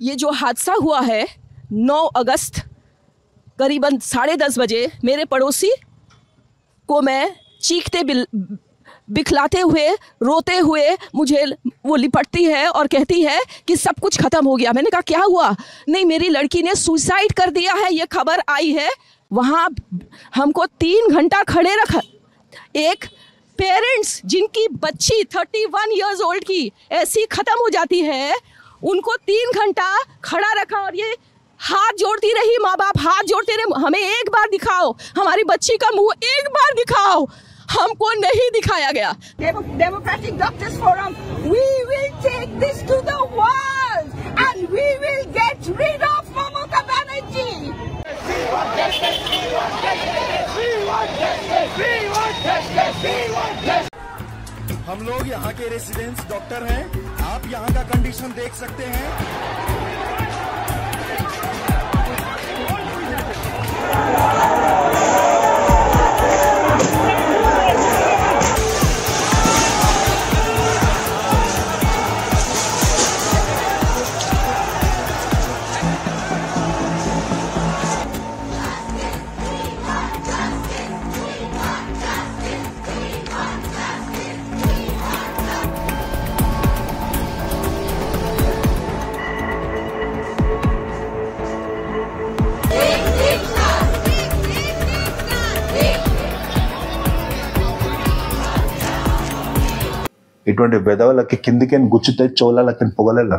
ये जो हादसा हुआ है 9 अगस्त करीबन साढ़े दस बजे मेरे पड़ोसी को मैं चीखते बिल बिखलाते हुए रोते हुए मुझे वो लिपटती है और कहती है कि सब कुछ खत्म हो गया मैंने कहा क्या हुआ नहीं मेरी लड़की ने सुसाइड कर दिया है ये खबर आई है वहाँ हमको तीन घंटा खड़े रखा एक पेरेंट्स जिनकी बच्ची थर्टी वन ईयर्स ओल्ड की ऐसी ख़त्म हो जाती है उनको तीन घंटा खड़ा रखा और ये हाथ जोड़ती रही माँ बाप हाथ जोड़ते रहे हमें एक बार दिखाओ हमारी बच्ची का मुंह एक बार दिखाओ हमको नहीं दिखाया गया Democratic Doctors Forum, we will take this to the world and we will get rid of Mamata Banerjee. हम लोग यहाँ के रेसिडेंट्स डॉक्टर हैं आप यहाँ का कंडीशन देख सकते हैं ఇటువంటి వెధవలకి కిందికి గుచ్చుతే చోళలకి పొగలేలా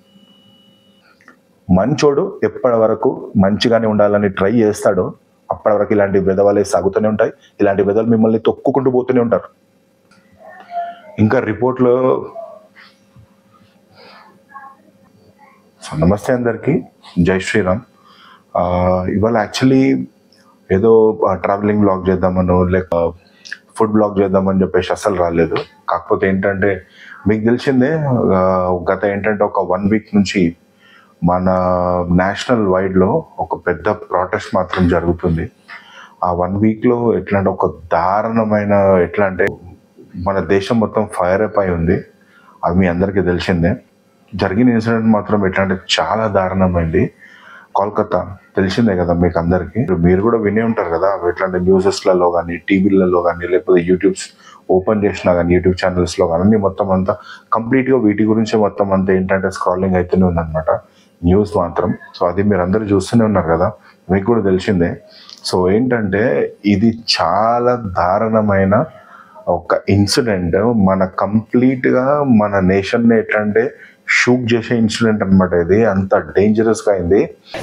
మంచోడు ఎప్పటి వరకు మంచిగానే ఉండాలని ట్రై చేస్తాడో అప్పటి వరకు ఇలాంటి విధవలే సాగుతూనే ఉంటాయి ఇలాంటి విధవలు మిమ్మల్ని తొక్కుకుంటూ పోతూనే ఉంటారు ఇంకా రిపోర్ట్లో సో నమస్తే అందరికీ జై శ్రీరామ్ ఆ, ఇవాళ యాక్చువల్లీ ఏదో ట్రావెలింగ్ బ్లాగ్ చేద్దామనో లేక ఫుడ్ బ్లాగ్ చేద్దామని చెప్పేసి అసలు రాలేదు కాకపోతే ఏంటంటే మీకు తెలిసిందే ఆ, గత ఏంటంటే ఒక వన్ వీక్ నుంచి మన నేషనల్ వైడ్లో ఒక పెద్ద ప్రాటెస్ట్ మాత్రం జరుగుతుంది ఆ వన్ వీక్లో ఎట్లా అంటే ఒక దారుణమైన ఎట్లా అంటే మన దేశం మొత్తం ఫైర్ అప్ అయి ఉంది అది మీ అందరికీ తెలిసిందే జరిగిన ఇన్సిడెంట్ మాత్రం ఎట్లా అంటే చాలా దారుణమైంది కోల్కతా తెలిసిందే కదా మీకు అందరికీ మీరు కూడా వినే ఉంటారు కదా ఎట్లాంటి న్యూసెస్లలో కానీ టీవీలలో కానీ లేకపోతే యూట్యూబ్స్ ఓపెన్ చేసినా కానీ యూట్యూబ్ ఛానల్స్లో కానీ అన్ని మొత్తం అంతా కంప్లీట్గా వీటి గురించి మొత్తం అంతా ఏంటంటే స్క్రాలింగ్ అయితేనే ఉందన్నమాట న్యూస్ మాత్రం సో అది మీరు అందరూ చూస్తూనే ఉన్నారు కదా మీకు కూడా తెలిసిందే సో ఏంటంటే ఇది చాలా దారుణమైన ఒక ఇన్సిడెంట్ మన కంప్లీట్గా మన నేషన్ని ఎట్లంటే షూక్ చేసే ఇన్సిడెంట్ అన్నమాట ఇది అంత డేంజరస్గా అయింది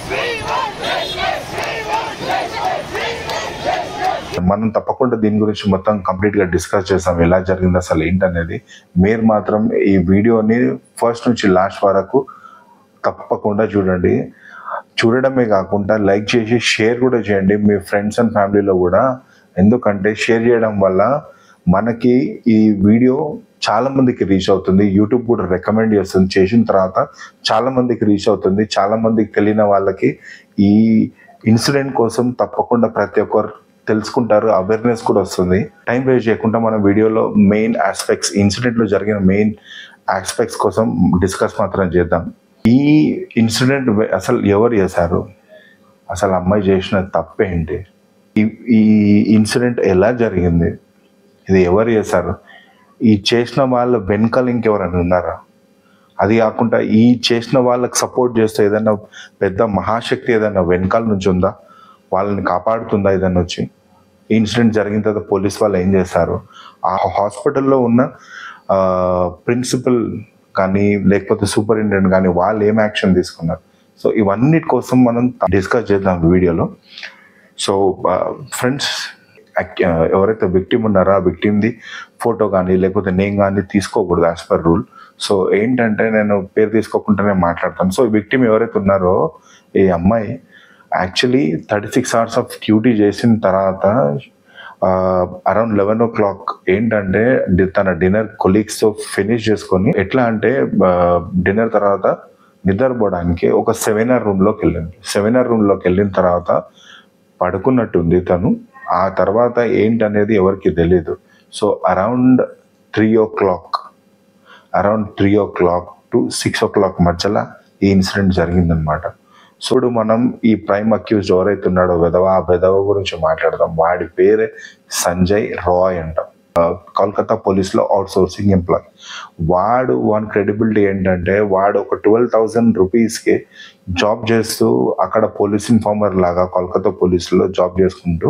మనం తప్పకుండా దీని గురించి మొత్తం కంప్లీట్ గా డిస్కస్ చేసాం ఎలా జరిగింది అసలు ఏంటనేది మీరు మాత్రం ఈ వీడియోని ఫస్ట్ నుంచి లాస్ట్ వరకు తప్పకుండా చూడండి చూడడమే కాకుండా లైక్ చేసి షేర్ కూడా చేయండి మీ ఫ్రెండ్స్ అండ్ ఫ్యామిలీలో కూడా ఎందుకంటే షేర్ చేయడం వల్ల మనకి ఈ వీడియో చాలా మందికి రీచ్ అవుతుంది యూట్యూబ్ కూడా రికమెండ్ చేస్తుంది చేసిన తర్వాత చాలా మందికి రీచ్ అవుతుంది చాలా మందికి తెలియని వాళ్ళకి ఈ ఇన్సిడెంట్ కోసం తప్పకుండా ప్రతి ఒక్కరు తెలుసుకుంటారు అవేర్నెస్ కూడా వస్తుంది టైం వేస్ట్ చేయకుండా మన వీడియోలో మెయిన్ ఆస్పెక్ట్స్ ఇన్సిడెంట్లో జరిగిన మెయిన్ ఆస్పెక్ట్స్ కోసం డిస్కస్ మాత్రం చేద్దాం ఈ ఇన్సిడెంట్ అసలు ఎవరు చేశారు అసలు అమ్మాయి చేసిన తప్పేంటి ఈ ఈ ఇన్సిడెంట్ ఎలా జరిగింది ఇది ఎవరు చేశారు ఈ చేసిన వాళ్ళ వెనకాల ఇంకెవరైనా ఉన్నారా అది కాకుండా ఈ చేసిన వాళ్ళకి సపోర్ట్ చేస్తే ఏదైనా పెద్ద మహాశక్తి ఏదైనా వెనకాల నుంచి ఉందా వాళ్ళని కాపాడుతుందా ఏదైనా వచ్చి ఈ ఇన్సిడెంట్ జరిగిన తర్వాత పోలీస్ వాళ్ళు ఏం చేశారు ఆ హాస్పిటల్లో ఉన్న ప్రిన్సిపల్ కానీ లేకపోతే సూపరింటెండెంట్ కానీ వాళ్ళు ఏం యాక్షన్ తీసుకున్నారు సో ఇవన్నిటి కోసం మనం డిస్కస్ చేద్దాం వీడియోలో సో ఫ్రెండ్స్ ఎవరైతే విక్టిమ్ ఉన్నారో ఆ విక్టిమ్ది ఫోటో కానీ లేకపోతే నేను కానీ తీసుకోకూడదు యాజ్ పర్ రూల్ సో ఏంటంటే నేను పేరు తీసుకోకుండానే మాట్లాడతాను సో విక్టిమ్ ఎవరైతే ఉన్నారో ఈ అమ్మాయి actually thirty six hours of duty చేసిన తర్వాత అరౌండ్ లెవెన్ ఓ క్లాక్ ఏంటంటే డి- తన డిన్నర్ కొలీగ్స్తో ఫినిష్ చేసుకొని ఎట్లా అంటే డిన్నర్ తర్వాత నిద్రపోవడానికి ఒక సెమినార్ రూమ్లోకి వెళ్ళింది సెమినార్ రూమ్లోకి వెళ్ళిన తర్వాత పడుకున్నట్టుంది తను ఆ తర్వాత ఏంటనేది ఎవరికి తెలియదు so around three o'clock around three o'clock to six o'clock మధ్యలో ఈ ఇన్సిడెంట్ జరిగిందనమాట సో ఇప్పుడు మనం ఈ ప్రైమ్ అక్యూజ్డ్ ఎవరైతే ఉన్నాడో విధవ ఆ విధవ గురించి మాట్లాడదాం వాడి పేరే సంజయ్ రాయ్ అంట ఆ, కోల్కతా పోలీస్లో అవుట్ సోర్సింగ్ ఎంప్లాయ్ వాడు వాని క్రెడిబిలిటీ ఏంటంటే వాడు ఒక ట్వెల్వ్ థౌజండ్ రూపీస్కి జాబ్ చేస్తూ అక్కడ పోలీస్ ఇన్ఫార్మర్ లాగా కోల్కతా పోలీసులో జాబ్ చేసుకుంటూ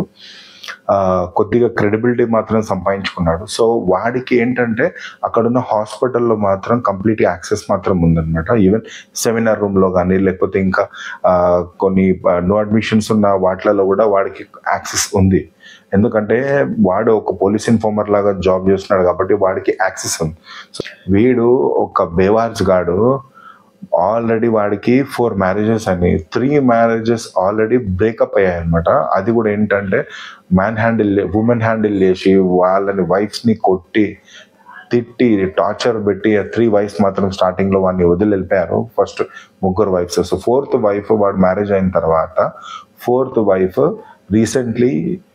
ఆ, కొద్దిగా క్రెడిబిలిటీ మాత్రం సంపాదించుకున్నాడు సో వాడికి ఏంటంటే అక్కడున్న హాస్పిటల్లో మాత్రం కంప్లీట్ యాక్సెస్ మాత్రం ఉందన్నమాట ఈవెన్ సెమినార్ రూమ్లో కానీ లేకపోతే ఇంకా ఆ, కొన్ని నో అడ్మిషన్స్ ఉన్న వాటిలలో కూడా వాడికి యాక్సెస్ ఉంది ఎందుకంటే వాడు ఒక పోలీస్ ఇన్ఫార్మర్ లాగా జాబ్ చేస్తున్నాడు కాబట్టి వాడికి యాక్సెస్ ఉంది సో వీడు ఒక బేవార్జ్ గాడు ఆల్రెడీ వాడికి ఫోర్ మ్యారేజెస్ అని త్రీ మ్యారేజెస్ ఆల్రెడీ బ్రేకప్ అయ్యాయి అనమాట అది కూడా ఏంటంటే మ్యాన్ హ్యాండిల్ ఉమెన్ హ్యాండిల్ చేసి వాళ్ళని వైఫ్స్ని కొట్టి తిట్టి టార్చర్ పెట్టి త్రీ వైఫ్స్ మాత్రం స్టార్టింగ్ లో వాడిని వదిలి వెళ్ళిపోయారు ఫస్ట్ ముగ్గురు వైఫ్స్ సో ఫోర్త్ వైఫ్ వాడు మ్యారేజ్ అయిన తర్వాత ఫోర్త్ వైఫ్ రీసెంట్లీ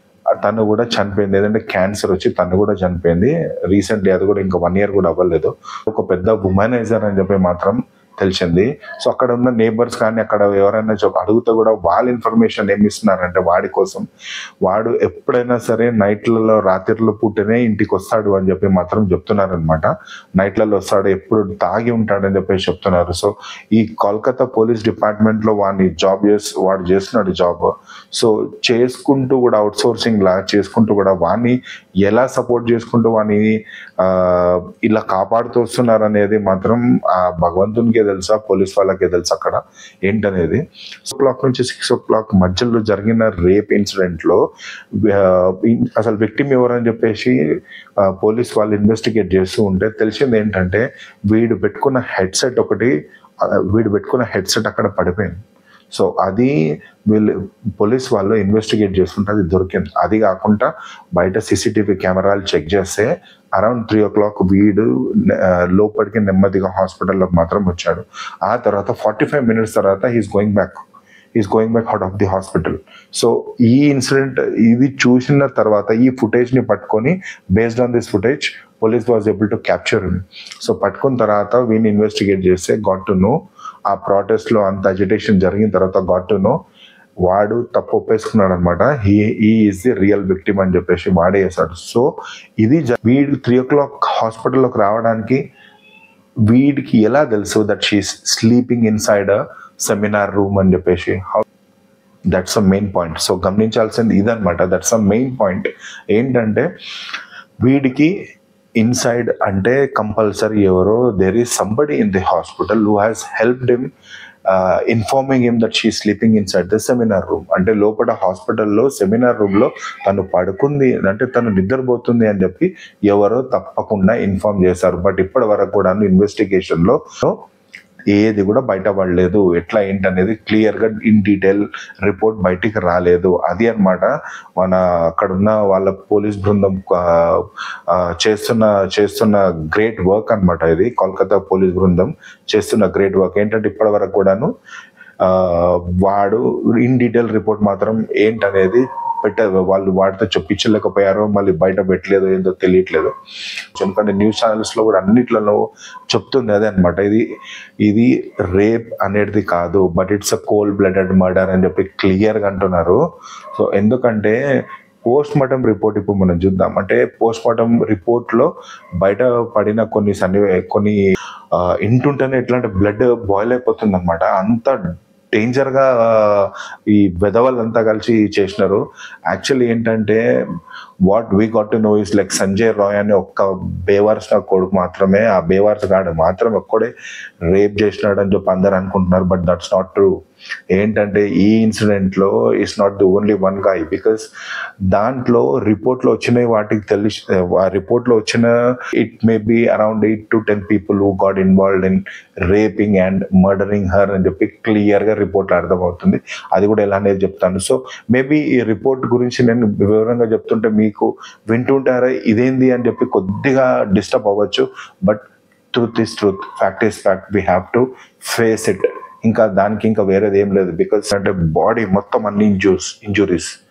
తను కూడా చనిపోయింది ఏదంటే క్యాన్సర్ వచ్చి తను కూడా చనిపోయింది రీసెంట్లీ అది కూడా ఇంకా వన్ ఇయర్ కూడా అవ్వలేదు ఒక పెద్ద ఉమెనైజర్ అని చెప్పి మాత్రం తెలిసింది సో అక్కడ ఉన్న నేబర్స్ కానీ అక్కడ ఎవరైనా చెప్ అడిగితే కూడా వాళ్ళ ఇన్ఫర్మేషన్ ఏమి ఇస్తున్నారంటే వాడి కోసం వాడు ఎప్పుడైనా సరే నైట్లలో రాత్రిలో పుట్టినే ఇంటికి వస్తాడు అని చెప్పి మాత్రం చెప్తున్నారు అనమాట నైట్లలో వస్తాడు ఎప్పుడు తాగి ఉంటాడని చెప్పేసి చెప్తున్నారు సో ఈ కోల్కతా పోలీస్ డిపార్ట్మెంట్ లో వాడిని జాబ్ చేసి వాడు చేస్తున్నాడు జాబ్ సో చేసుకుంటూ కూడా అవుట్ సోర్సింగ్ లా చేసుకుంటూ కూడా వాడిని ఎలా సపోర్ట్ చేసుకుంటూ వాడిని ఆ, ఇలా కాపాడుతూ వస్తున్నారు అనేది మాత్రం ఆ భగవంతునికే తెలుసా పోలీస్ వాళ్ళకే తెలుసు అక్కడ ఏంటనేది సిక్స్ ఓ క్లాక్ నుంచి సిక్స్ ఓ క్లాక్ మధ్యలో జరిగిన రేప్ ఇన్సిడెంట్ లో ఆ, ఇన్- అసలు విక్టిమ్ ఎవరని చెప్పేసి ఆ, పోలీస్ వాళ్ళు ఇన్వెస్టిగేట్ చేస్తూ ఉంటే తెలిసింది ఏంటంటే వీడు పెట్టుకున్న హెడ్సెట్ ఒకటి ఆ, వీడు పెట్టుకున్న హెడ్సెట్ అక్కడ పడిపోయింది సో అది వీళ్ళు పోలీస్ వాళ్ళు ఇన్వెస్టిగేట్ చేస్తుంటే అది దొరికింది అది కాకుండా బయట సీసీటీవీ కెమెరాలు చెక్ చేస్తే అరౌండ్ త్రీ ఓ క్లాక్ వీడు ఆ, లోపలికి నెమ్మదిగా హాస్పిటల్లోకి మాత్రం వచ్చాడు ఆ తర్వాత ఫార్టీ ఫైవ్ మినిట్స్ తర్వాత he's going back is going back out of the hospital so ఈ ఇన్సిడెంట్ ఇది చూసిన తర్వాత ఈ ఫుటేజ్ ని పట్టుకొని based on this footage police was able to capture so పట్టుకున్న తర్వాత వీని ఇన్వెస్టిగేట్ చేస్తే గాట్ టు నో ఆ ప్రాటెస్ట్ లో అంత అజిటేషన్ జరిగిన తర్వాత గాట్ టు నో వాడు తప్పు ఒప్పేసుకున్నాడు అనమాట హీ ఈ ఈజ్ ది రియల్ విక్టిమ్ అని చెప్పేసి వాడే చేశాడు సో ఇది జ- వీడు త్రీ ఓ క్లాక్ హాస్పిటల్లోకి రావడానికి వీడికి ఎలా తెలుసు that she's sleeping inside seminar room అని చెప్పేసి how that's a main point so గమనించాల్సింది ఇదనమాట దట్స్ అ మెయిన్ పాయింట్ ఏంటంటే వీడికి ఇన్సైడ్ అంటే కంపల్సరీ ఎవరో there is somebody in the hospital who has helped him informing him that she sleeping inside the seminar room అంటే లోపల హాస్పిటల్లో seminar room లో తను పడుకుంది అంటే తను నిద్రపోతుంది అని చెప్పి ఎవరో తప్పకుండా ఇన్ఫార్మ్ చేశారు బట్ ఇప్పటి వరకు కూడా ఇన్వెస్టిగేషన్ లో ఏది కూడా బయట పడలేదు ఎట్లా ఏంటనేది క్లియర్ గా ఇన్ డీటెయిల్ రిపోర్ట్ బయటికి రాలేదు అది అన్నమాట మన అక్కడున్న వాళ్ళ పోలీస్ బృందం ఆ, ఆ, చేస్తున్న చేస్తున్న గ్రేట్ వర్క్ అన్నమాట ఇది కోల్కతా పోలీస్ బృందం చేస్తున్న గ్రేట్ వర్క్ ఏంటంటే ఇప్పటి వరకు కూడాను ఆ, వాడు ఇన్ డీటెయిల్ రిపోర్ట్ మాత్రం ఏంటనేది పెట్ట వాళ్ళు వాడితో చెప్పించలేకపోయారో మళ్ళీ బయట పెట్టలేదు ఏందో తెలియట్లేదు ఎందుకంటే న్యూస్ ఛానల్స్ లో కూడా అన్నిట్లలో చెప్తుంది అదే అనమాట ఇది ఇది రేప్ అనేది కాదు but it's a cold blooded murder అని చెప్పి క్లియర్ గా అంటున్నారు సో ఎందుకంటే పోస్ట్ మార్టం రిపోర్ట్ ఇప్పుడు మనం చూద్దాం అంటే పోస్ట్ మార్టం రిపోర్ట్ లో బయట పడిన కొన్ని సన్ని కొన్ని ఆ, ఇంటుంటేనే ఎట్లా అంటే బ్లడ్ బాయిల్ అయిపోతుంది అనమాట అంత డేంజర్ గా ఆ, ఈ వెధవలంతా కలిసి చేసినారు యాక్చువల్లీ ఏంటంటే what we got to know is like Sanjay Roy అనే ఒక్క బేవార్స్ నా కొడుకు మాత్రమే ఆ బేవార్స్ గాడు మాత్రం ఒక్కడే రేప్ చేసినాడు అని చెప్పి అందరు అనుకుంటున్నారు బట్ దట్స్ నాట్ ట్రూ ఏంటంటే ఈ ఇన్సిడెంట్ లో it's not the only one guy because దాంట్లో రిపోర్ట్ లో వచ్చిన వాటికి తెలిసి ఆ రిపోర్ట్ లో వచ్చిన it may be around eight to ten people who got involved in raping and murdering her అని చెప్పి క్లియర్ గా రిపోర్ట్ అర్థమవుతుంది అది కూడా ఎలా అనేది చెప్తాను సో మేబీ ఈ రిపోర్ట్ గురించి నేను వివరంగా చెప్తుంటే మీకు వింటుంటారా ఇదేంది అని చెప్పి కొద్దిగా డిస్టర్బ్ అవ్వచ్చు but truth is truth fact is fact we have to face it ఇంకా దానికి ఇంకా వేరేది ఏం లేదు బికాస్ అంటే బాడీ మొత్తం అన్ని ఇంజూస్ ఇంజురీస్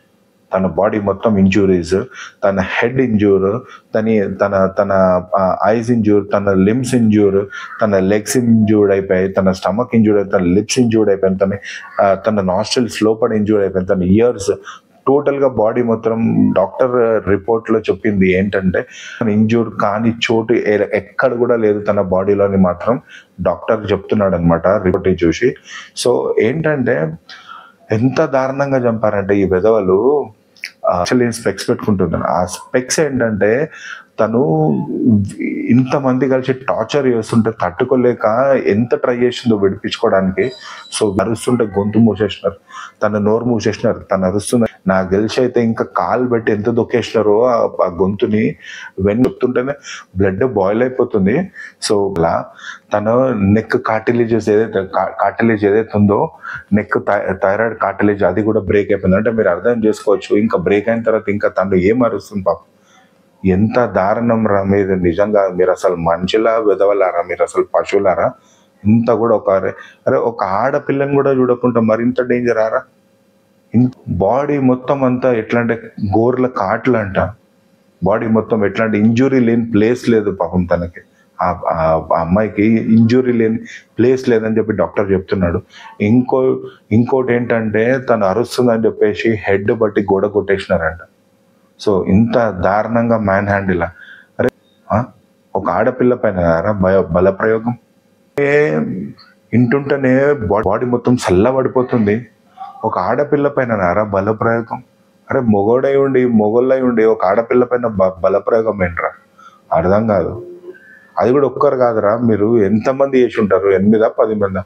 తన బాడీ మొత్తం ఇంజురీస్ తన హెడ్ ఇంజూర్ తన తన తన ఐస్ ఇంజూర్ తన లిమ్స్ ఇంజూర్ తన లెగ్స్ ఇంజూర్డ్ అయిపోయి తన స్టమక్ ఇంజూర్డ్ అయిపోయి తన లిప్స్ ఇంజూర్డ్ అయిపోయింది తన ఆ, తన నాస్ట్రల్స్ లోపల ఇంజూర్డ్ అయిపోయింది తన ఇయర్స్ టోటల్ గా బాడీ మొత్తం డాక్టర్ రిపోర్ట్ లో చెప్పింది ఏంటంటే ఇంజూర్ కాని చోటు ఏ- ఎక్కడ కూడా లేదు తన బాడీలోని మాత్రం డాక్టర్ చెప్తున్నాడు అనమాట రిపోర్ట్ చూసి సో ఏంటంటే ఎంత దారుణంగా చంపారంటే ఈ విధవలు యాక్చువల్లీ స్పెక్స్ పెట్టుకుంటున్నాను ఆ స్పెక్స్ ఏంటంటే తను ఇంతమంది కలిసి టార్చర్ చేస్తుంటే తట్టుకోలేక ఎంత ట్రై చేసిందో విడిపించుకోవడానికి సో అరుస్తుంటే గొంతు మూసేసినారు తన నోరు మూసేసినారు తను అరుస్తుంది నాకు తెలిసి అయితే ఇంకా కాలు పెట్టి ఎంత దొక్కేసినారో ఆ- ఆ గొంతుని వెన్ చెప్తుంటేనే బ్లడ్ బాయిల్ అయిపోతుంది సో ఇలా తన నెక్ కార్టిలేజెస్ ఏదైతే కార్టిలేజ్ ఏదైతే ఉందో నెక్ థైరాయిడ్ కార్టిలేజ్ అది కూడా బ్రేక్ అయిపోయింది అంటే మీరు అర్థం చేసుకోవచ్చు ఇంకా బ్రేక్ అయిన తర్వాత ఇంకా తను ఏం అరుస్తుంది పాపం ఎంత దారుణం రా మీరు నిజంగా మీరు అసలు మనుషులా విధవలారా మీరు అసలు పశువులారా ఇంత కూడా ఒక అరే ఒక ఆడపిల్లని కూడా చూడకుండా మరింత డేంజర్ ఆరా బాడీ మొత్తం అంతా ఎట్లా అంటే గోర్ల కాట్లు అంట బాడీ మొత్తం ఎట్లా అంటే ఇంజురీ లేని ప్లేస్ లేదు పాపం తనకి ఆ ఆ- ఆ అమ్మాయికి ఇంజురీ లేని ప్లేస్ లేదని చెప్పి డాక్టర్ చెప్తున్నాడు ఇంకో ఇంకోటి ఏంటంటే తను అరుస్తుందని చెప్పేసి హెడ్ బట్టి గోడ కొట్టేసినారంట సో ఇంత దారుణంగా మ్యాన్ హ్యాండిల్ అరే ఆ? ఒక ఆడపిల్ల పైన రా భయ బల ప్రయోగం ఏ ఇంటుంటేనే బాడీ మొత్తం చల్లబడిపోతుంది ఒక ఆడపిల్ల పైన నారా బల ప్రయోగం అరే మొగోడై ఉండి మొగోళ్ళై ఉండి ఒక ఆడపిల్ల పైన బ- బల ప్రయోగం ఏంట్రా అర్థం కాదు అది కూడా ఒక్కరు కాదురా మీరు ఎంతమంది చేసి ఉంటారు ఎనిమిదా పది మందా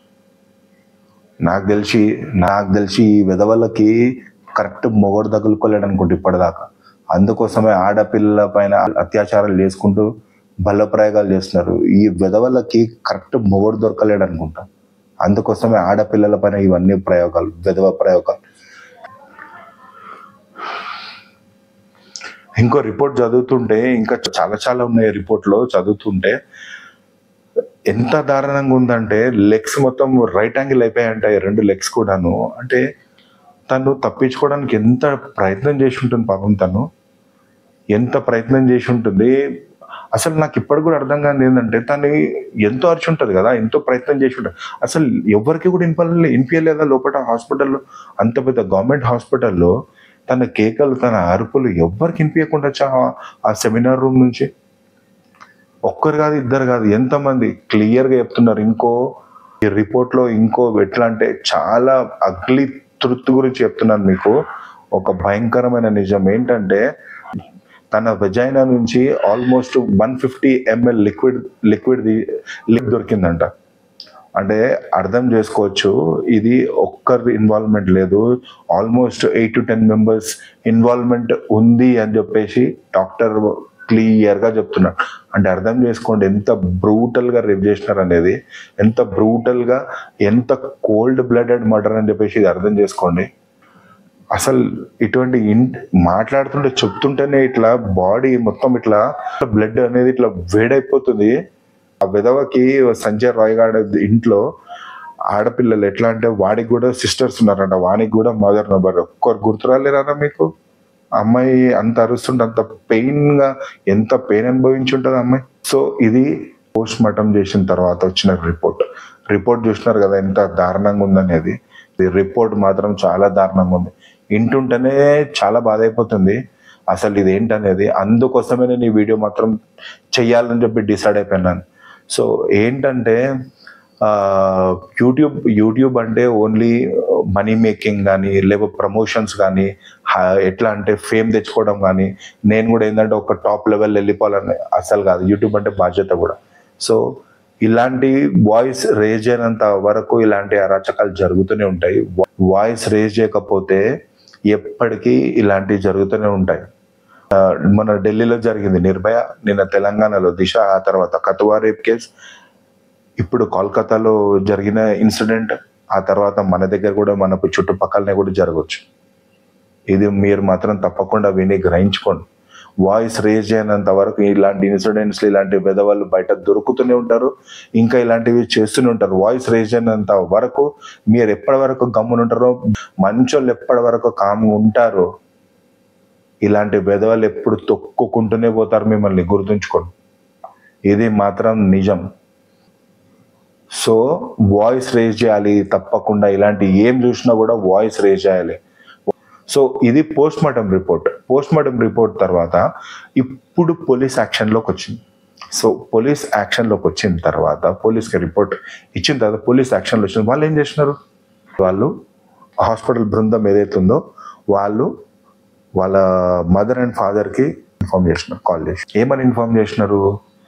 నాకు తెలిసి నాకు తెలిసి ఈ విధవలకి కరెక్ట్ మొగోడు తగులుకోలేడు అనుకుంటే ఇప్పటిదాకా అందుకోసమే ఆడపిల్లల పైన అత్యాచారాలు చేసుకుంటూ బల ప్రయోగాలు చేస్తున్నారు ఈ విధవలకి కరెక్ట్ మొగోడు దొరకలేడు అనుకుంటా అందుకోసమే ఆడపిల్లల పైన ఇవన్నీ ప్రయోగాలు విధవ ప్రయోగాలు ఇంకో రిపోర్ట్ చదువుతుంటే ఇంకా చాలా చాలా ఉన్నాయి రిపోర్ట్లో చదువుతుంటే ఎంత దారుణంగా ఉందంటే లెగ్స్ మొత్తం రైట్ యాంగిల్ అయిపోయాయంట ఈ రెండు లెగ్స్ కూడాను అంటే తను తప్పించుకోవడానికి ఎంత ప్రయత్నం చేసి ఉంటుంది పాపం తను ఎంత ప్రయత్నం చేసి ఉంటుంది అసలు నాకు ఇప్పటికి కూడా అర్థం కాదు ఏంటంటే తను ఎంతో అరిచి ఉంటుంది కదా ఎంతో ప్రయత్నం చేసి ఉంటుంది అసలు ఎవరికి కూడా ఇన్పాలే ఇన్పియలేదా లోపల హాస్పిటల్లో అంత పెద్ద గవర్నమెంట్ హాస్పిటల్లో తన కేకలు తన అరుపులు ఎవ్వరికి వినిపించకుండా వచ్చా ఆ- ఆ సెమినార్ రూమ్ నుంచి ఒక్కరు కాదు ఇద్దరు కాదు ఎంతమంది క్లియర్ గా చెప్తున్నారు ఇంకో ఈ రిపోర్ట్ లో ఇంకో ఎట్లా అంటే చాలా అగ్లీ తృత్ గురించి చెప్తున్నాను మీకు ఒక భయంకరమైన నిజం ఏంటంటే తన వెజైనా నుంచి almost one fifty ML liquid liquid liquid దొరికిందంట అంటే అర్థం చేసుకోవచ్చు ఇది ఒక్కరి ఇన్వాల్వ్మెంట్ లేదు almost eight to ten members involvement ఉంది అని చెప్పేసి డాక్టర్ క్లియర్ గా చెప్తున్నాడు అంటే అర్థం చేసుకోండి ఎంత బ్రూటల్ గా రేప్ చేసినారు అనేది ఎంత బ్రూటల్ గా ఎంత కోల్డ్ బ్లడెడ్ మర్డర్ అని చెప్పేసి ఇది అర్థం చేసుకోండి అసలు ఇటువంటి ఇన్ మాట్లాడుతుంటే చెప్తుంటేనే ఇట్లా బాడీ మొత్తం ఇట్లా బ్లడ్ అనేది ఇట్లా వేడైపోతుంది ఆ విధవకి సంజయ్ రాయ్ గారి ఇంట్లో ఆడపిల్లలు ఎట్లా అంటే వాడికి కూడా సిస్టర్స్ ఉన్నారంట వానికి కూడా మదర్ నెంబర్ ఒక్కరు గుర్తురాలేరా మీకు అమ్మాయి అంత అరుస్తుంటే అంత పెయిన్ గా ఎంత పెయిన్ అనుభవించి ఉంటుంది అమ్మాయి సో ఇది పోస్ట్ మార్టం చేసిన తర్వాత వచ్చిన రిపోర్ట్ రిపోర్ట్ చూసినారు కదా ఎంత దారుణంగా ఉందనేది ఈ రిపోర్ట్ మాత్రం చాలా దారుణంగా ఉంది ఇంటుంటేనే చాలా బాధ అయిపోతుంది అసలు ఇది ఏంటనేది అందుకోసమే నేను ఈ వీడియో మాత్రం చెయ్యాలని చెప్పి డిసైడ్ అయిపోయినాను సో ఏంటంటే యూట్యూబ్ యూట్యూబ్ అంటే ఓన్లీ మనీ మేకింగ్ కానీ లేకపోతే ప్రమోషన్స్ కానీ ఎట్లా అంటే ఫేమ్ తెచ్చుకోవడం కానీ నేను కూడా ఏంటంటే ఒక టాప్ లెవెల్ వెళ్ళిపోవాలని అసలు కాదు యూట్యూబ్ అంటే బాధ్యత కూడా సో ఇలాంటి వాయిస్ రేజ్ అయినంత వరకు ఇలాంటి అరాచకాలు జరుగుతూనే ఉంటాయి వాయిస్ రేజ్ చేయకపోతే ఎప్పటికీ ఇలాంటివి జరుగుతూనే ఉంటాయి ఆ, మన ఢిల్లీలో జరిగింది నిర్భయ నిన్న తెలంగాణలో దిశ ఆ తర్వాత కతువా రేప్ కేస్ ఇప్పుడు కోల్కతాలో జరిగిన ఇన్సిడెంట్ ఆ తర్వాత మన దగ్గర కూడా మనకు చుట్టుపక్కలనే కూడా జరగవచ్చు ఇది మీరు మాత్రం తప్పకుండా విని గ్రహించుకోండి వాయిస్ రేజ్ చేయనంత వరకు ఇలాంటి ఇన్సిడెంట్స్ ఇలాంటి పెదవాళ్ళు బయట దొరుకుతూనే ఉంటారు ఇంకా ఇలాంటివి చేస్తూనే ఉంటారు వాయిస్ రేజ్ అయినంత వరకు మీరు ఎప్పటి వరకు గమ్మున ఉంటారో మంచోళ్ళు ఎప్పటి వరకు కామ్గా ఉంటారో ఇలాంటి బెదవాళ్ళు ఎప్పుడు తొక్కుకుంటూనే పోతారు మిమ్మల్ని గుర్తుంచుకోండి ఇది మాత్రం నిజం సో వాయిస్ రేజ్ చేయాలి తప్పకుండా ఇలాంటి ఏం చూసినా కూడా వాయిస్ రేజ్ చేయాలి సో ఇది post mortem report post mortem report తర్వాత ఇప్పుడు పోలీస్ యాక్షన్లోకి వచ్చింది సో పోలీస్ యాక్షన్లోకి వచ్చిన తర్వాత పోలీస్కి రిపోర్ట్ ఇచ్చిన తర్వాత పోలీస్ యాక్షన్లో వచ్చిన వాళ్ళు ఏం చేసినారు వాళ్ళు హాస్పిటల్ బృందం ఏదైతే ఉందో వాళ్ళు వాళ్ళ మదర్ అండ్ ఫాదర్కి ఇన్ఫార్మ్ చేసినారు కాల్ చేసి ఏమని ఇన్ఫార్మ్ చేసినారు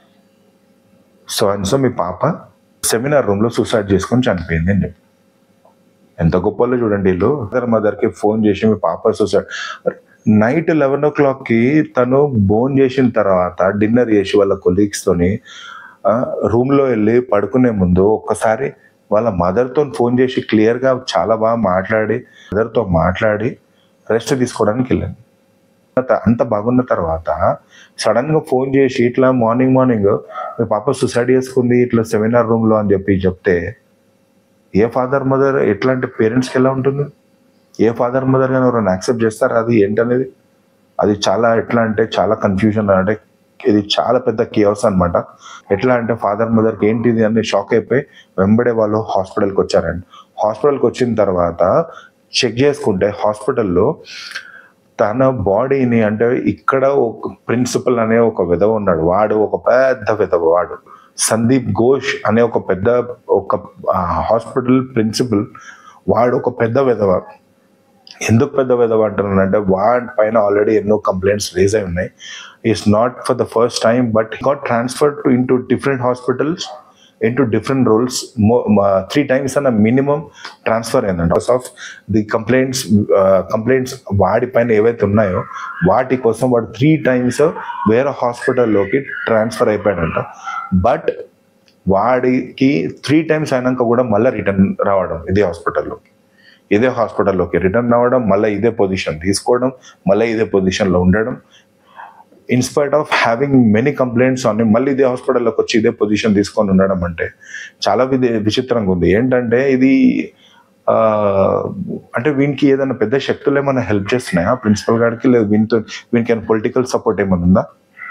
సో అండ్ సో మీ పాప సెమినార్ రూమ్లో సూసైడ్ చేసుకొని చనిపోయింది అని చెప్పి ఎంత గొప్పలో చూడండి వీళ్ళు మదర్ మదర్కి ఫోన్ చేసి మీ పాప సూసైడ్ నైట్ లెవెన్ ఓ క్లాక్కి తను బోన్ చేసిన తర్వాత డిన్నర్ చేసి వాళ్ళ కొలీగ్స్తోని రూమ్లో వెళ్ళి పడుకునే ముందు ఒక్కసారి వాళ్ళ మదర్తో ఫోన్ చేసి క్లియర్గా చాలా బాగా మాట్లాడి మదర్తో మాట్లాడి రెస్ట్ తీసుకోవడానికి వెళ్ళాను తర్వాత అంత బాగున్న తర్వాత సడన్ గా ఫోన్ చేసి ఇట్లా మార్నింగ్ మార్నింగ్ మీ పాప సూసైడ్ చేసుకుంది ఇట్లా సెమినార్ రూమ్ లో అని చెప్పి చెప్తే ఏ ఫాదర్ మదర్ ఎట్లాంటి పేరెంట్స్కి ఎలా ఉంటుంది ఏ ఫాదర్ మదర్ కానీ ఎవరైనా యాక్సెప్ట్ చేస్తారా అది ఏంటనేది అది చాలా ఎట్లా అంటే చాలా కన్ఫ్యూజన్ అంటే ఇది చాలా పెద్ద కేవస్ అన్నమాట ఎట్లా అంటే ఫాదర్ మదర్కి ఏంటిది అని షాక్ అయిపోయి వెంబడే వాళ్ళు హాస్పిటల్కి వచ్చారండి హాస్పిటల్కి వచ్చిన తర్వాత చెక్ చేసుకుంటే హాస్పిటల్లో తన బాడీని అంటే ఇక్కడ ఒక ప్రిన్సిపల్ అనే ఒక విధవ ఉన్నాడు వాడు ఒక పెద్ద విధవ వాడు సందీప్ ఘోష్ అనే ఒక పెద్ద ఒక హాస్పిటల్ ప్రిన్సిపల్ వాడు ఒక పెద్ద విధవ ఎందుకు పెద్ద విధవ అంటున్నానంటే వాడి పైన ఆల్రెడీ ఎన్నో కంప్లైంట్స్ రేజ్ అయి ఉన్నాయి is not for the first time but got transfer to in to different hospitals into different roles mo- uh, three times అన్న మినిమం ట్రాన్స్ఫర్ అయిందంట because of the complaints complaints వాడి పైన ఏవైతే ఉన్నాయో వాటి కోసం వాడు త్రీ టైమ్స్ వేరే హాస్పిటల్లోకి ట్రాన్స్ఫర్ అయిపోయాడంట బట్ వాడికి త్రీ టైమ్స్ అయినాక కూడా మళ్ళీ రిటర్న్ రావడం ఇదే హాస్పిటల్లోకి ఇదే హాస్పిటల్లోకి రిటర్న్ రావడం మళ్ళీ ఇదే పొజిషన్ తీసుకోవడం మళ్ళీ ఇదే పొజిషన్లో ఉండడం in spite of having many complaints అని మళ్ళీ ఇదే హాస్పిటల్లోకి వచ్చి ఇదే పొజిషన్ తీసుకొని ఉండడం అంటే చాలా విధి విచిత్రంగా ఉంది ఏంటంటే ఇది ఆ, అంటే వీనికి ఏదైనా పెద్ద శక్తులు ఏమైనా హెల్ప్ చేస్తున్నాయా ప్రిన్సిపల్ గారికి లేదు వీనితో వీనికి ఏమైనా పొలిటికల్ సపోర్ట్ ఏమైనా ఉందా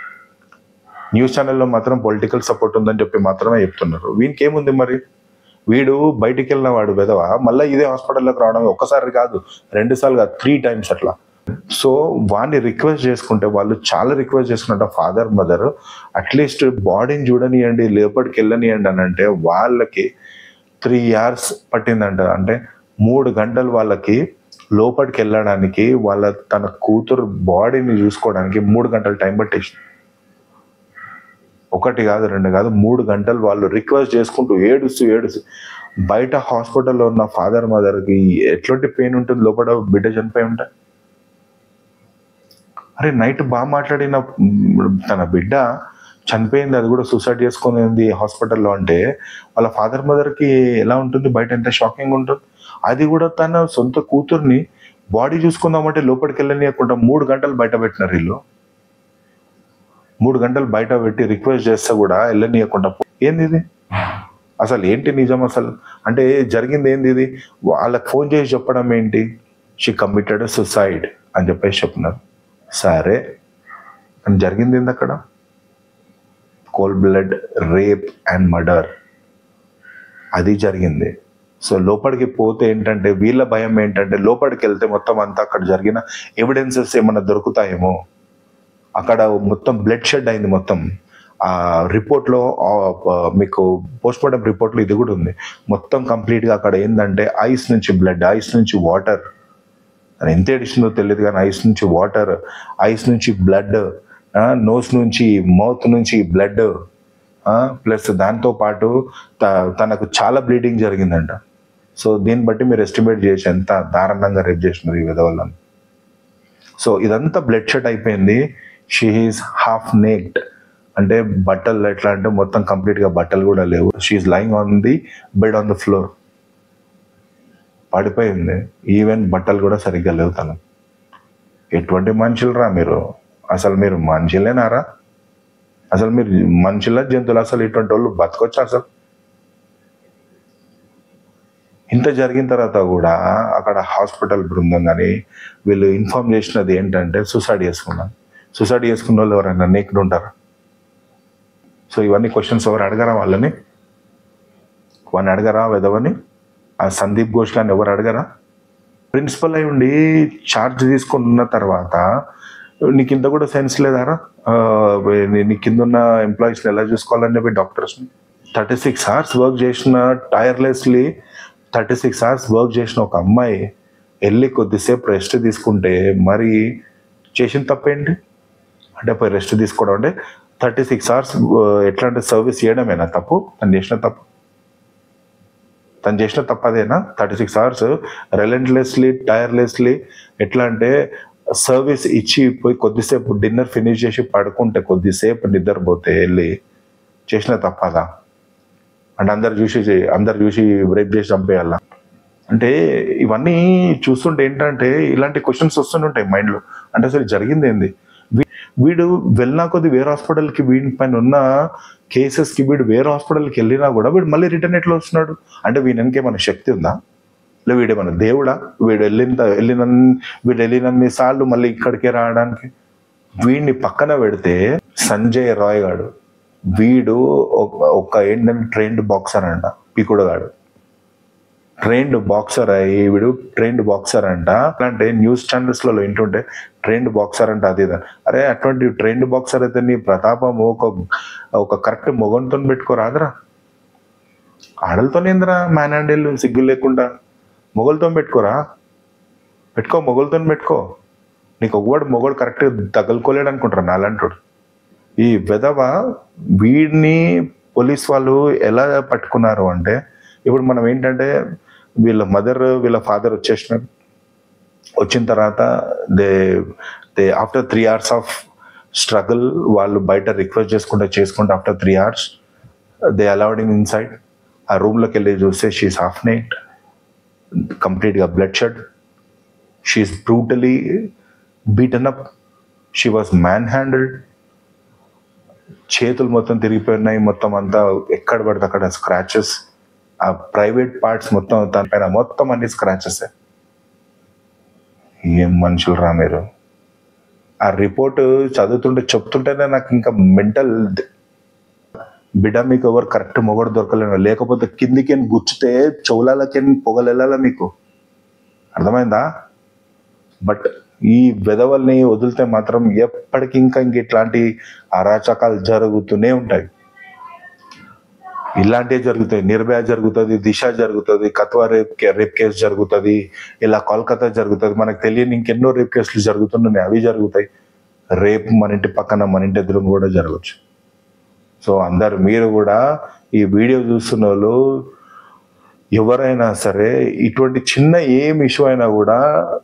న్యూస్ ఛానల్లో మాత్రం పొలిటికల్ సపోర్ట్ ఉందని చెప్పి మాత్రమే చెప్తున్నారు వీనికి ఏముంది మరి వీడు బయటికి వెళ్ళిన వాడు విధవ మళ్ళీ ఇదే హాస్పిటల్లోకి రావడం ఒక్కసారి కాదు రెండు సార్లు కాదు త్రీ టైమ్స్ అట్లా సో వాడిని రిక్వెస్ట్ చేసుకుంటే వాళ్ళు చాలా రిక్వెస్ట్ చేసుకుంటే ఫాదర్ మదర్ అట్లీస్ట్ బాడీని చూడనియండి లోపలికి వెళ్ళనియండి అని అంటే వాళ్ళకి త్రీ ఇయర్స్ పట్టిందంట అంటే మూడు గంటలు వాళ్ళకి లోపలికి వెళ్ళడానికి వాళ్ళ తన కూతురు బాడీని చూసుకోవడానికి మూడు గంటలు టైం పట్టేసింది ఒకటి కాదు రెండు కాదు మూడు గంటలు వాళ్ళు రిక్వెస్ట్ చేసుకుంటూ ఏడుస్తూ ఏడుస్తూ బయట హాస్పిటల్లో ఉన్న ఫాదర్ మదర్కి ఎట్లాంటి పెయిన్ ఉంటుంది లోపల బిడ్డ చనిపోయి ఉంటాయి అరే నైట్ బాగా మాట్లాడిన మ్, తన బిడ్డ చనిపోయింది అది కూడా సూసైడ్ చేసుకునేది హాస్పిటల్లో అంటే వాళ్ళ ఫాదర్ మదర్కి ఎలా ఉంటుంది బయట ఎంత షాకింగ్ ఉంటుంది అది కూడా తన సొంత కూతుర్ని బాడీ చూసుకుందామంటే లోపలికి వెళ్ళనియకుండా మూడు గంటలు బయట పెట్టినారు వీళ్ళు మూడు గంటలు బయట పెట్టి రిక్వెస్ట్ చేస్తే కూడా వెళ్ళనీయకుండా పో- ఏంది ఇది అసలు ఏంటి నిజం అసలు అంటే జరిగింది ఏంది ఇది వాళ్ళకి ఫోన్ చేసి చెప్పడం ఏంటి షీ కమిటెడ్ సుసైడ్ అని చెప్పేసి చెప్పినారు సరే అని జరిగింది ఏంది అక్కడ cold blood rape and murder అది జరిగింది సో లోపలికి పోతే ఏంటంటే వీళ్ళ భయం ఏంటంటే లోపలికి వెళ్తే మొత్తం అంతా అక్కడ జరిగిన ఎవిడెన్సెస్ ఏమన్నా దొరుకుతాయేమో అక్కడ మొత్తం బ్లడ్ షెడ్ అయింది మొత్తం ఆ రిపోర్ట్లో మీకు పోస్ట్ మార్టం రిపోర్ట్లో ఇది కూడా ఉంది మొత్తం కంప్లీట్గా అక్కడ ఏంటంటే ఐస్ నుంచి బ్లడ్ ఐస్ నుంచి వాటర్ అది ఎంత ఏడిస్తుందో తెలియదు కానీ ఐస్ నుంచి వాటర్ ఐస్ నుంచి బ్లడ్ నోస్ నుంచి మౌత్ నుంచి బ్లడ్ ప్లస్ దాంతో పాటు త- తనకు చాలా బ్లీడింగ్ జరిగిందంట సో దీన్ని బట్టి మీరు ఎస్టిమేట్ చేసి ఎంత దారుణంగా రేప్ చేసినారు ఈ విధవలను సో ఇదంతా బ్లడ్ షెట్ అయిపోయింది షీ ఈస్ హాఫ్ నేక్డ్ అంటే బట్టలు ఎట్లా అంటే మొత్తం complete గా బట్టలు కూడా లేవు she lying on the bed on the floor పడిపోయింది ఈవెన్ బట్టలు కూడా సరిగ్గా లేవు తను ఎటువంటి మనుషులరా మీరు అసలు మీరు మనుషులేనారా అసలు మీరు మనుషుల జంతువులు అసలు ఇటువంటి వాళ్ళు బతకొచ్చు అసలు ఇంత జరిగిన తర్వాత కూడా అక్కడ హాస్పిటల్ బృందం కానీ వీళ్ళు ఇన్ఫార్మ్ చేసినది ఏంటంటే సూసైడ్ చేసుకున్నాను సూసైడ్ చేసుకున్న వాళ్ళు ఎవరైనా నేకుడు ఉంటారా సో ఇవన్నీ క్వశ్చన్స్ ఎవరు అడగరా వాళ్ళని వాడిని అడగరా వెదవని ఆ సందీప్ ఘోష్ గారిని ఎవరు అడగరా ప్రిన్సిపల్ అయి ఉండి ఛార్జ్ తీసుకుంటున్న తర్వాత నీకు ఇంత కూడా సెన్స్ లేదారా ఆ, నీ- నీ కింద ఉన్న ఎంప్లాయీస్ని ఎలా చూసుకోవాలని చెప్పి డాక్టర్స్ని థర్టీ సిక్స్ అవర్స్ వర్క్ చేసిన tirelessly thirty six hours work చేసిన ఒక అమ్మాయి వెళ్ళి కొద్దిసేపు రెస్ట్ తీసుకుంటే మరి చేసిన తప్పేంటి అంటే పోయి రెస్ట్ తీసుకోవడం అంటే థర్టీ సిక్స్ అవర్స్ ఎట్లాంటి సర్వీస్ చేయడమేనా తప్పు తను చేసిన తప్పు తను చేసిన తప్పదేనా thirty six hours relentlessly tirelessly ఎట్లా అంటే సర్వీస్ ఇచ్చి పోయి కొద్దిసేపు డిన్నర్ ఫినిష్ చేసి పడుకుంటే కొద్దిసేపు నిద్రపోతే వెళ్ళి చేసిన తప్పదా అంటే అందరు చూసి చే- అందరు చూసి బ్రేక్ చేసి చంపేయాలా అంటే ఇవన్నీ చూస్తుంటే ఏంటంటే ఇలాంటి క్వశ్చన్స్ వస్తుంటాయి మైండ్లో అంటే అసలు జరిగింది ఏంది వీ- వీడు వెళ్ళినా కొద్ది వేరే హాస్పిటల్కి వీడి పైన ఉన్న కేసెస్కి వీడు వేరే హాస్పిటల్కి వెళ్ళినా కూడా వీడు మళ్ళీ రిటర్న్ ఎట్లా వస్తున్నాడు అంటే వీనికి ఏమైనా శక్తి ఉందా లేదా వీడు ఏమైనా దేవుడా వీడు వెళ్ళిన వెళ్ళిన వీడు వెళ్ళినన్ని సార్లు మళ్ళీ ఇక్కడికే రావడానికి వీడిని పక్కన పెడితే సంజయ్ రాయ్ గాడు వీడు ఒక- ఒక ఏంటంటే ట్రైన్డ్ బాక్సర్ అంట పికుడు గాడు ట్రైన్డ్ బాక్సర్ అయ్యి వీడు ట్రైన్డ్ బాక్సర్ అంట అంటే న్యూస్ ఛానల్స్ లో వింటుంటే ట్రైన్డ్ బాక్సర్ అంట అది ఇది అని. అరే అటువంటి ట్రైన్డ్ బాక్సర్ అయితే నీ ప్రతాపం ఒక ఒక కరెక్ట్ మొగంతో పెట్టుకోరాదరా ఆడలతోనేంద్రా మ్యాన్ హ్యాండిల్ సిగ్గు లేకుండా మొగలతో పెట్టుకోరా పెట్టుకో మొగలతో పెట్టుకో నీకు ఒకవాడు మొగడు కరెక్ట్ తగులుకోలేడు అనుకుంటారు నాలంటాడు ఈ విధవ వీడిని పోలీస్ వాళ్ళు ఎలా పట్టుకున్నారు అంటే ఇప్పుడు మనం ఏంటంటే వీళ్ళ మదర్ వీళ్ళ ఫాదర్ వచ్చేసినారు వచ్చిన తర్వాత they they after three hours of struggle వాళ్ళు బయట రిక్వెస్ట్ చేసుకుంటే చేసుకుంటే after three hours they allowed in inside ఆ రూమ్లోకి వెళ్ళి చూస్తే షీస్ హాఫ్ నైట్ కంప్లీట్గా blood shed she's brutally beaten up she was man handled చేతులు మొత్తం తిరిగిపోయినాయి మొత్తం అంతా ఎక్కడ పడితే అక్కడ స్క్రాచెస్ ఆ ప్రైవేట్ పార్ట్స్ మొత్తం దాని పైన మొత్తం అన్ని స్క్రాచెస్ ఏం మనుషులు రా మీరు ఆ రిపోర్ట్ చదువుతుంటే చెప్తుంటేనే నాకు ఇంకా మెంటల్ బిడ్డ మీకు ఎవరు కరెక్ట్ మొగడు దొరకలేను లేకపోతే కిందికి గుచ్చితే చెవులకి పొగలు వెళ్ళాలా మీకు అర్థమైందా బట్ ఈ వెధవల్ని వదిలితే మాత్రం ఎప్పటికి ఇంకా ఇంక ఇట్లాంటి అరాచకాలు జరుగుతూనే ఉంటాయి ఇలాంటివి జరుగుతాయి నిర్భయ జరుగుతుంది దిశ జరుగుతుంది కత్వా రేప్ కే- రేప్ కేసు జరుగుతుంది ఇలా కోల్కతా జరుగుతుంది మనకు తెలియని ఇంకెన్నో రేప్ కేసులు జరుగుతున్నాయి అవి జరుగుతాయి రేపు మన ఇంటి పక్కన మన ఇంటి ఎదురు కూడా జరగచ్చు సో అందరు మీరు కూడా ఈ వీడియో చూస్తున్న వాళ్ళు ఎవరైనా సరే ఇటువంటి చిన్న ఏం ఇష్యూ అయినా కూడా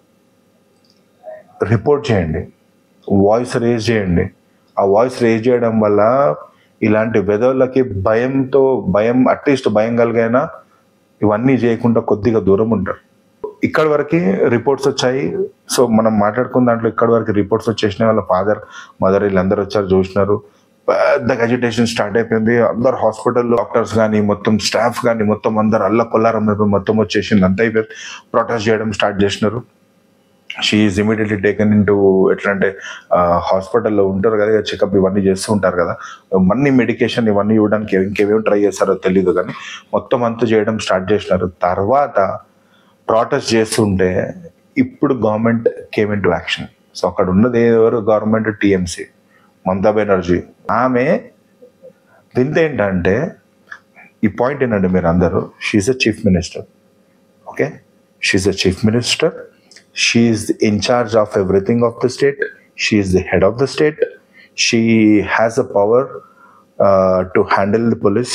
రిపోర్ట్ చేయండి వాయిస్ రేజ్ చేయండి ఆ వాయిస్ రేజ్ చేయడం వల్ల ఇలాంటి వెదవులకి భయంతో భయం అట్లీస్ట్ భయం కలిగైనా ఇవన్నీ చేయకుండా కొద్దిగా దూరం ఉంటారు ఇక్కడ వరకు రిపోర్ట్స్ వచ్చాయి సో మనం మాట్లాడుకున్న దాంట్లో ఇక్కడ వరకు రిపోర్ట్స్ వచ్చేసినాయి వాళ్ళ ఫాదర్ మదర్ వీళ్ళందరూ వచ్చారు చూసినారు పెద్దగా అజిటేషన్ స్టార్ట్ అయిపోయింది అందరు హాస్పిటల్లో డాక్టర్స్ కానీ మొత్తం స్టాఫ్ కానీ మొత్తం అందరు అల్ల కొల్లారం అయిపోయి మొత్తం వచ్చేసింది అంత అయిపోయి ప్రొటెస్ట్ చేయడం స్టార్ట్ చేసినారు she is immediately taken in to ఎట్లా అంటే హాస్పిటల్లో ఉంటారు కదా చెకప్ ఇవన్నీ చేస్తూ ఉంటారు కదా మన్ని మెడికేషన్ ఇవన్నీ ఇవ్వడానికి ఇంకేమేమి ట్రై చేస్తారో తెలియదు కానీ మొత్తం అంతా చేయడం స్టార్ట్ చేసినారు తర్వాత ప్రొటెస్ట్ చేస్తుంటే ఇప్పుడు government came in to action so అక్కడ ఉన్నది ఎవరు గవర్నమెంట్ టీఎంసీ మమతా బెనర్జీ ఆమె వింత ఏంటంటే ఈ పాయింట్ ఏంటంటే మీరు అందరూ she a chief minister okay she a chief minister she is in charge of everything of the state she is the head of the state she has a power to handle the police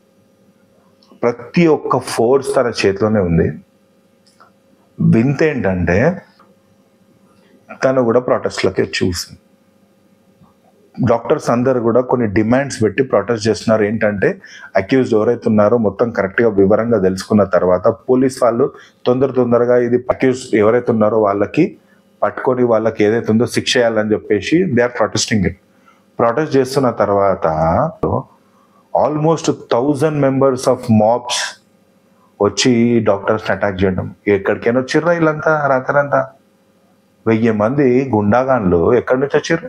ప్రతి ఒక్క force తన చేతిలోనే ఉంది వింత ఏంటంటే తను కూడా ప్రొటెస్ట్లకి చూసింది డాక్టర్స్ అందరు కూడా కొన్ని డిమాండ్స్ పెట్టి ప్రొటెస్ట్ చేస్తున్నారు ఏంటంటే అక్యూజ్డ్ ఎవరైతే ఉన్నారో మొత్తం కరెక్ట్గా వివరంగా తెలుసుకున్న తర్వాత పోలీస్ వాళ్ళు తొందర తొందరగా ఇది అక్యూజ్ ఎవరైతే ఉన్నారో వాళ్ళకి పట్టుకొని వాళ్ళకి ఏదైతే ఉందో శిక్ష చేయాలని చెప్పేసి they are protesting it protest చేస్తున్న తర్వాత almost thousand members of mobs వచ్చి డాక్టర్స్ని అటాక్ చేయడం ఎక్కడికైనా వచ్చిర్రా వీళ్ళంతా రాత్రంతా వెయ్యి మంది గుండాగాన్లు ఎక్కడి నుంచి వచ్చిర్రు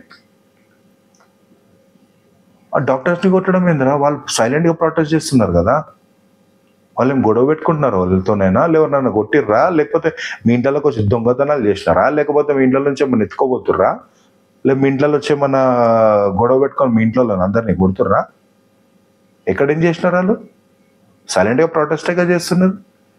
ఆ డాక్టర్స్ని కొట్టడం ఏందిరా వాళ్ళు సైలెంట్గా ప్రొటెస్ట్ చేస్తున్నారు కదా వాళ్ళు ఏం గొడవ పెట్టుకుంటున్నారు వాళ్ళతోనైనా లేవన్నా కొట్టిర్రా లేకపోతే మీ ఇంట్లోకి వచ్చి దొంగతనాలు చేసినారా లేకపోతే మీ ఇంట్లో నుంచి ఏమన్నా ఎత్తుకోబోతుర్రా లేదు మీ ఇంట్లో వచ్చి ఏమన్నా గొడవ పెట్టుకొని మీ ఇంట్లో అందరినీ కొడుతుర్రా ఎక్కడేం చేసినారు వాళ్ళు సైలెంట్గా ప్రొటెస్ట్గా చేస్తున్నారు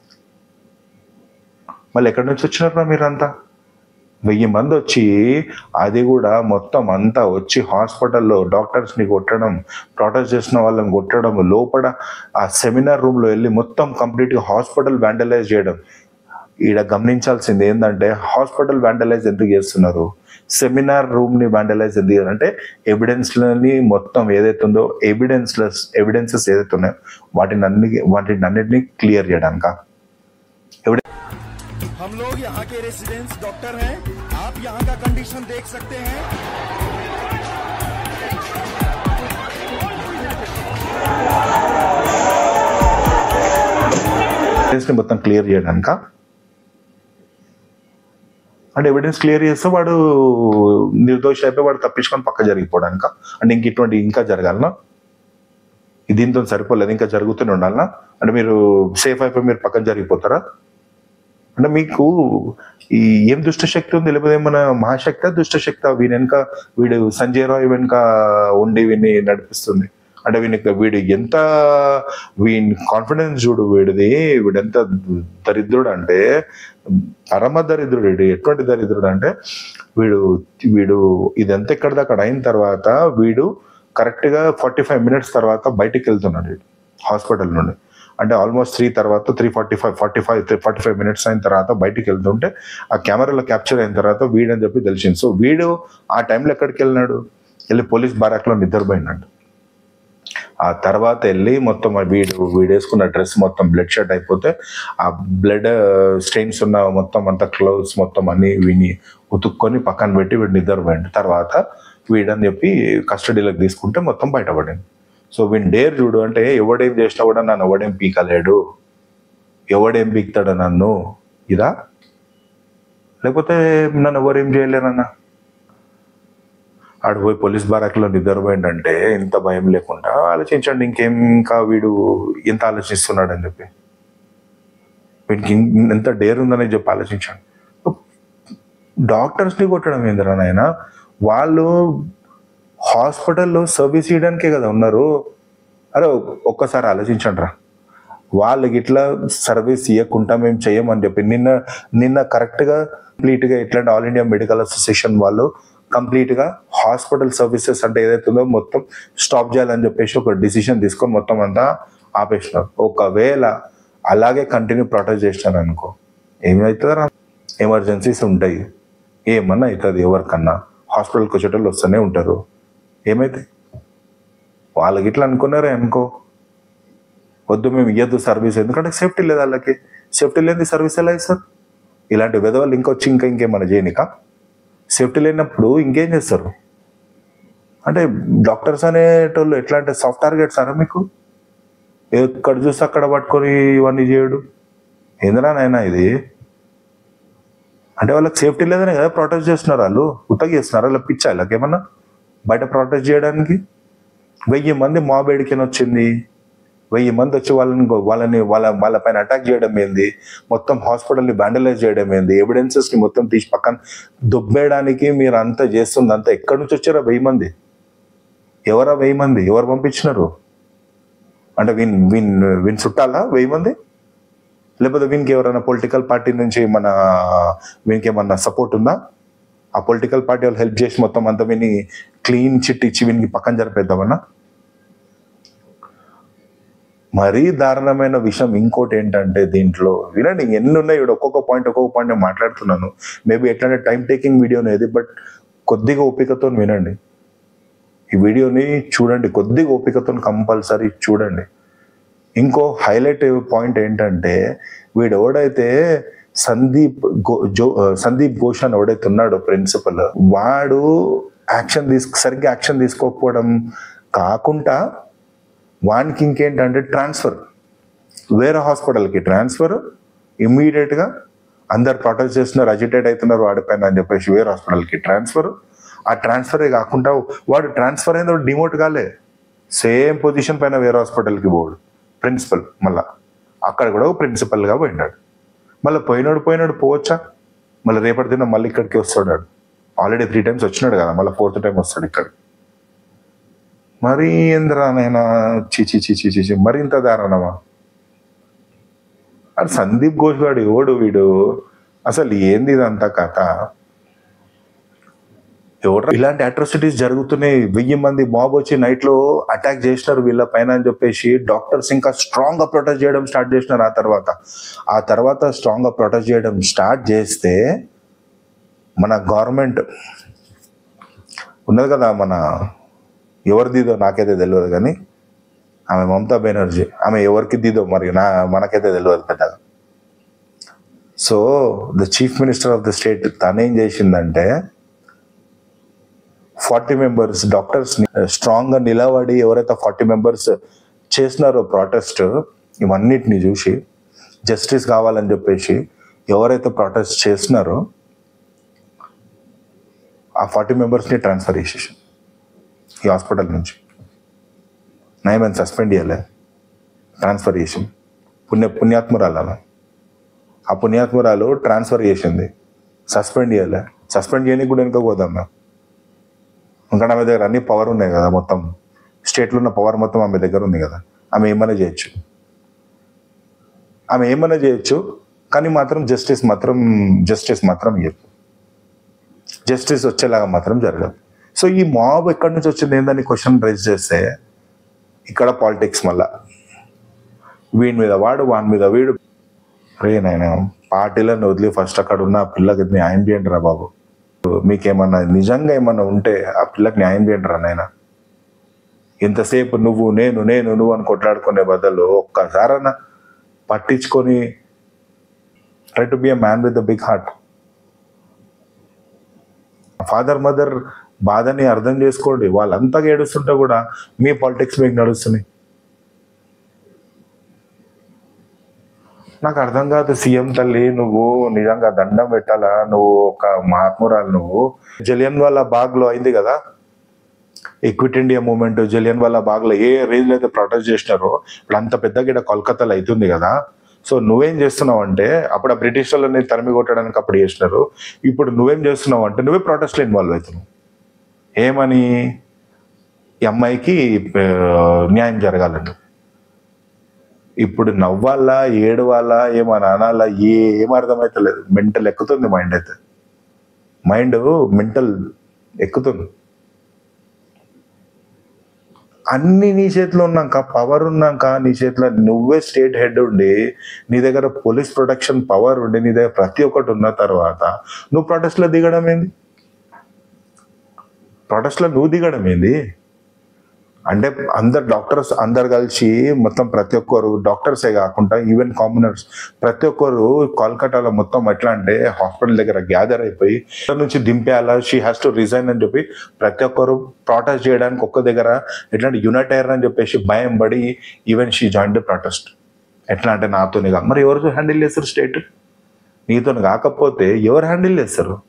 మళ్ళీ ఎక్కడి నుంచి వచ్చినారా మీరంతా వెయ్యి మంది వచ్చి అది కూడా మొత్తం అంతా వచ్చి హాస్పిటల్లో డాక్టర్స్ని కొట్టడం ప్రొటెస్ట్ చేసిన వాళ్ళని కొట్టడం లోపల ఆ సెమినార్ రూమ్లో వెళ్ళి మొత్తం కంప్లీట్గా హాస్పిటల్ వ్యాండలైజ్ చేయడం ఈడ గమనించాల్సింది ఏంటంటే హాస్పిటల్ వ్యాండలైజ్ ఎందుకు చేస్తున్నారు సెమినార్ రూమ్ని వ్యాండలైజ్ ఎందుకు చేయాలి అంటే ఎవిడెన్స్లని మొత్తం ఏదైతే ఉందో ఎవిడెన్స్లెస్ ఎవిడెన్సెస్ ఏదైతే ఉన్నాయో వాటిని అన్ని వాటిని అన్నిటిని క్లియర్ చేయడానిక हम लोग यहाँ के रेसिडेंट्स डॉक्टर हैं आप यहाँ का कंडीशन देख सकते हैं ఎవిడెన్స్ని మొత్తం క్లియర్ చేయడానిక అంటే ఎవిడెన్స్ క్లియర్ చేస్తే వాడు నిర్దోషి అయిపోయి వాడు తప్పించుకొని పక్క జరిగిపోవడానిక అంటే ఇంక ఇటువంటి ఇంకా జరగాలనా దీంతో సరిపోలేదు ఇంకా జరుగుతూనే ఉండాలనా అంటే మీరు సేఫ్ అయిపోయి మీరు పక్కన జరిగిపోతారా అంటే మీకు ఈ ఏం దుష్టశక్తి ఉంది లేకపోతే ఏమన్నా మహాశక్తి దుష్టశక్తి వీని వెనక వీడు సంజయ్ రాయ్ వెనక ఉండి వీడిని నడిపిస్తుంది అంటే వీనికి వీడు ఎంత వీని కాన్ఫిడెన్స్ చూడు వీడిది వీడు ఎంత దరిద్రుడు అంటే పరమ దరిద్రుడు వీడు ఎటువంటి దరిద్రుడు అంటే వీడు వీడు ఇదంతా ఎక్కడ దాకా అయిన తర్వాత వీడు కరెక్ట్ గా ఫార్టీ ఫైవ్ మినిట్స్ తర్వాత బయటికి వెళ్తున్నాడు వీడు హాస్పిటల్ నుండి అంటే ఆల్మోస్ట్ త్రీ తర్వాత three forty five forty five forty five minutes అయిన తర్వాత బయటికి వెళ్తుంటే ఆ కెమెరాలో క్యాప్చర్ అయిన తర్వాత వీడని చెప్పి తెలిసింది సో వీడు ఆ టైంలో ఎక్కడికి వెళ్ళినాడు వెళ్ళి పోలీస్ బారాక్లో నిద్రపోయినాడు ఆ తర్వాత వెళ్ళి మొత్తం ఆ వీడు వీడు వేసుకున్న డ్రెస్ మొత్తం బ్లడ్ షర్ట్ అయిపోతే ఆ బ్లడ్ స్టెయిన్స్ ఉన్న మొత్తం అంతా క్లోత్స్ మొత్తం అన్ని వీని ఉతుక్కొని పక్కన పెట్టి వీడు నిద్రపోయింది తర్వాత వీడని చెప్పి కస్టడీలోకి తీసుకుంటే మొత్తం బయటపడింది సో వీని డేర్ చూడు అంటే ఎవడేం చేసినా కూడా నన్ను ఎవడేం పీకలేడు ఎవడేం పీకుతాడు నన్ను ఇదా లేకపోతే నన్ను ఎవరేం చేయలేరన్నా ఆడు పోయి పోలీస్ బారాక్లో నిద్రపోయిందంటే ఇంత భయం లేకుండా ఆలోచించండి ఇంకేం ఇంకా వీడు ఎంత ఆలోచిస్తున్నాడు అని చెప్పి వీడికి ఇన్- ఎంత డేర్ ఉందని చెప్పి ఆలోచించండి డాక్టర్స్ని కొట్టడం ఏందిరా నాయన వాళ్ళు హాస్పిటల్లో సర్వీస్ చేయడానికే కదా ఉన్నారు అరే ఒక్కసారి ఆలోచించండి రా వాళ్ళకి ఇట్లా సర్వీస్ ఇవ్వకుండా మేము చెయ్యమని చెప్పి నిన్న నిన్న కరెక్ట్గా కంప్లీట్గా ఇట్లాంటి ఆల్ ఇండియా మెడికల్ అసోసియేషన్ వాళ్ళు కంప్లీట్గా హాస్పిటల్ సర్వీసెస్ అంటే ఏదైతే ఉందో మొత్తం స్టాప్ చేయాలని చెప్పేసి ఒక డిసిషన్ తీసుకొని మొత్తం అంతా ఆపేసినారు ఒకవేళ అలాగే కంటిన్యూ ప్రొటెక్ట్ చేసినారు అనుకో ఏమవుతుందా ఎమర్జెన్సీస్ ఉంటాయి ఏమన్నా అవుతుంది ఎవరికన్నా హాస్పిటల్కి వచ్చేటోళ్ళు వస్తూనే ఉంటారు ఏమైతే వాళ్ళకి ఇట్లా అనుకున్నారే అనుకో వద్దు మేము ఇవ్వద్దు సర్వీస్ ఎందుకంటే సేఫ్టీ లేదు వాళ్ళకి సేఫ్టీ లేని సర్వీస్ ఎలా ఇస్తారు ఇలాంటి విధవాళ్ళు ఇంకొచ్చి ఇంకా ఇంకేమన్నా చేయనిక సేఫ్టీ లేనప్పుడు ఇంకేం చేస్తారు అంటే డాక్టర్స్ అనేటోళ్ళు ఎట్లా అంటే సాఫ్ట్ టార్గెట్స్ అరా మీకు ఎక్కడ చూస్తే అక్కడ పట్టుకొని ఇవన్నీ చేయడు ఏందిరా నాయనా ఇది అంటే వాళ్ళకి సేఫ్టీ లేదనే కదా ప్రొటెస్ట్ చేస్తున్నారు వాళ్ళు ఉత్తగా చేస్తున్నారు వాళ్ళకి పిచ్చా వాళ్ళకి ఏమన్నా బయట ప్రొటెస్ట్ చేయడానికి వెయ్యి మంది మాబ్ ఎడికని వచ్చింది వెయ్యి మంది వచ్చి వాళ్ళని వాళ్ళని వాళ్ళ వాళ్ళ పైన అటాక్ చేయడం ఏంది మొత్తం హాస్పిటల్ని బ్యాండలైజ్ చేయడం ఏంది ఎవిడెన్సెస్ ని మొత్తం తీసి పక్కన దుబ్బేయడానికి మీరు అంతా చేస్తుంది అంతా ఎక్కడి నుంచి వచ్చారా వెయ్యి మంది ఎవరా వెయ్యి మంది ఎవరు పంపించినారు అంటే వీన్ వీన్ వీన్ చుట్టాలా వెయ్యి మంది లేకపోతే వీనికి ఎవరైనా పొలిటికల్ పార్టీ నుంచి మన వీనికి ఏమన్నా సపోర్ట్ ఉందా ఆ పొలిటికల్ పార్టీ వాళ్ళు హెల్ప్ చేసి మొత్తం అంతా విని క్లీన్ చిట్ ఇచ్చి వీనికి పక్కన జరిపేద్దామన్నా మరీ దారుణమైన విషయం ఇంకోటి ఏంటంటే దీంట్లో వినండి ఎన్ని ఉన్నాయి ఇక్కడ ఒక్కొక్క పాయింట్ ఒక్కొక్క పాయింట్ నేను మాట్లాడుతున్నాను మేబీ ఎట్లంటే టైం టేకింగ్ వీడియో అనేది బట్ కొద్దిగా ఓపికతో వినండి ఈ వీడియోని చూడండి కొద్దిగా ఓపికతో కంపల్సరీ చూడండి ఇంకో హైలైట్ పాయింట్ ఏంటంటే వీడు ఎవడైతే సందీప్ గో- జో సందీప్ ఘోష్ అని ఎవడైతే ఉన్నాడో ప్రిన్సిపల్ వాడు యాక్షన్ తీసు సరిగ్గా యాక్షన్ తీసుకోకపోవడం కాకుండా వానికి ఇంకేంటంటే ట్రాన్స్ఫర్ వేరే హాస్పిటల్కి ట్రాన్స్ఫర్ ఇమ్మీడియట్గా అందరు ప్రొటెస్ట్ చేస్తున్నారు అజిటేట్ అవుతున్నారు వాడిపైన అని చెప్పేసి వేరే హాస్పిటల్కి ట్రాన్స్ఫర్ ఆ ట్రాన్స్ఫరే కాకుండా వాడు ట్రాన్స్ఫర్ అయిన డిమోట్ కాలే సేమ్ పొజిషన్ పైన వేరే హాస్పిటల్కి పోడు ప్రిన్సిపల్ మళ్ళా అక్కడ కూడా ప్రిన్సిపల్గా పోయినాడు మళ్ళీ పోయినాడు పోయినాడు పోవచ్చా మళ్ళీ రేపటి దిన మళ్ళీ ఇక్కడికి వస్తాడు వాడు. ఆల్రెడీ త్రీ టైమ్స్ వచ్చినాడు కదా మళ్ళీ ఫోర్త్ టైం వస్తాడు ఇక్కడ మరి ఏంద్రా నేను చిచి చిచి చిచి మరి ఇంత దారుణమా అది సందీప్ ఘోష్ గాడు ఎవడు వీడు అసలు ఏంది ఇదంతా కథ ఎవరు ఇలాంటి అట్రాసిటీస్ జరుగుతున్నాయి వెయ్యి మంది మాబ్ వచ్చి నైట్ లో అటాక్ చేసినారు వీళ్ళ పైన అని చెప్పేసి డాక్టర్స్ ఇంకా స్ట్రాంగ్ గా ప్రొటెస్ట్ చేయడం స్టార్ట్ చేసినారు ఆ తర్వాత ఆ తర్వాత స్ట్రాంగ్ గా ప్రొటెస్ట్ చేయడం స్టార్ట్ చేస్తే మన గవర్నమెంట్ ఉన్నది కదా మన ఎవరిదిదో నాకైతే తెలియదు కానీ ఆమె మమతా బెనర్జీ ఆమె ఎవరికి దిదో మరి నా మనకైతే తెలియదు పెద్దగా so the chief minister of the state తనేం చేసిందంటే ఫార్టీ మెంబర్స్ డాక్టర్స్ స్ట్రాంగ్ గా నిలబడి ఎవరైతే ఫార్టీ మెంబర్స్ చేసినారో ప్రొటెస్ట్ ఇవన్నిటిని చూసి జస్టిస్ కావాలని చెప్పేసి ఎవరైతే ప్రొటెస్ట్ చేసినారో ఆ ఫార్టీ మెంబర్స్ని ట్రాన్స్ఫర్ చేసేసి ఈ హాస్పిటల్ నుంచి నయమని సస్పెండ్ చేయలే ట్రాన్స్ఫర్ చేసి పుణ్య పుణ్యాత్మురాలు ఆమె ఆ పుణ్యాత్మురాలు ట్రాన్స్ఫర్ చేసింది సస్పెండ్ చేయలే సస్పెండ్ చేయడానికి కూడా వెనుక పోదాం మేము ఇంకా ఆమె దగ్గర అన్ని పవర్ ఉన్నాయి కదా మొత్తం స్టేట్లో ఉన్న పవర్ మొత్తం ఆమె దగ్గర ఉంది కదా ఆమె ఏమైనా చేయొచ్చు ఆమె ఏమైనా చేయొచ్చు కానీ మాత్రం జస్టిస్ మాత్రం జస్టిస్ మాత్రం ఇవ్వదు జస్టిస్ వచ్చేలాగా మాత్రం జరగదు సో ఈ మాబ్ ఎక్కడి నుంచి వచ్చింది ఏందని క్వశ్చన్ రైజ్ చేస్తే ఇక్కడ పాలిటిక్స్ మళ్ళా వీడి మీద వాడు వాని మీద వీడు రే నాయన పార్టీలను వదిలి ఫస్ట్ అక్కడ ఉన్న ఆ పిల్లకి న్యాయం చేయండి రా బాబు మీకేమన్నా నిజంగా ఏమన్నా ఉంటే ఆ పిల్లకి న్యాయం చేయండి రా నాయన ఎంతసేపు నువ్వు నేను నేను నువ్వు అని కొట్లాడుకునే బదులు ఒక్కసారన్నా పట్టించుకొని try to be a man with the big heart father mother బాధని అర్థం చేసుకోండి వాళ్ళంతగా ఏడుస్తుంటే కూడా మీ పాలిటిక్స్ మీకు నడుస్తున్నాయి నాకు అర్థం కాదు సీఎం తల్లి నువ్వు నిజంగా దండం పెట్టాలా నువ్వు ఒక మహాత్మురాలు నువ్వు జలియన్ వాళ్ళ బాగ్లో అయింది కదా ఈక్విట్ ఇండియా మూవ్మెంట్ జలియన్ వాళ్ళ బాగ్లో ఏ రేంజ్ అయితే ప్రొటెస్ట్ చేసినారో ఇప్పుడు అంత పెద్ద గిడ కోల్కతాలో అవుతుంది కదా సో నువ్వేం చేస్తున్నావు అంటే అప్పుడు ఆ బ్రిటిష్ వాళ్ళని తరిమి కొట్టడానికి అప్పుడు చేసినారు ఇప్పుడు నువ్వేం చేస్తున్నావు అంటే నువ్వే ప్రొటెస్ట్లో ఇన్వాల్వ్ అవుతున్నావు ఏమని ఈ అమ్మాయికి ఆ, న్యాయం జరగాలని ఇప్పుడు నవ్వాలా ఏడవాలా ఏమని అనాలా ఏం అర్థమైతలేదు మెంటల్ ఎక్కుతుంది మైండ్ అయితే మైండ్ మెంటల్ ఎక్కుతుంది అన్ని నీ చేతిలో ఉన్నాక పవర్ ఉన్నాక నీ చేతిలో నువ్వే స్టేట్ హెడ్ ఉండి నీ దగ్గర పోలీస్ ప్రొటెక్షన్ పవర్ ఉండి నీ దగ్గర ప్రతి ఒక్కటి ఉన్న తర్వాత నువ్వు ప్రొటెస్ట్లో దిగడం ఏంది ప్రొటెస్ట్లో నువ్వు దిగడం ఏంది అంటే అందరు డాక్టర్స్ అందరు కలిసి మొత్తం ప్రతి ఒక్కరు డాక్టర్సే కాకుండా ఈవెన్ కామనర్స్ ప్రతి ఒక్కరు కోల్కతాలో మొత్తం ఎట్లా అంటే హాస్పిటల్ దగ్గర గ్యాదర్ అయిపోయి ఇక్కడ నుంచి దింపేయాలా షీ హ్యాస్ టు రిజైన్ అని చెప్పి ప్రతి ఒక్కరు ప్రొటెస్ట్ చేయడానికి ఒక్క దగ్గర ఎట్లా అంటే యునైట్ అయ్యారు అని చెప్పేసి భయం పడి even she join the protest ఎట్లా అంటే నాతోనే కాదు మరి ఎవరు హ్యాండిల్ చేస్తారు స్టేట్ నీతో కాకపోతే ఎవరు హ్యాండిల్ చేస్తారు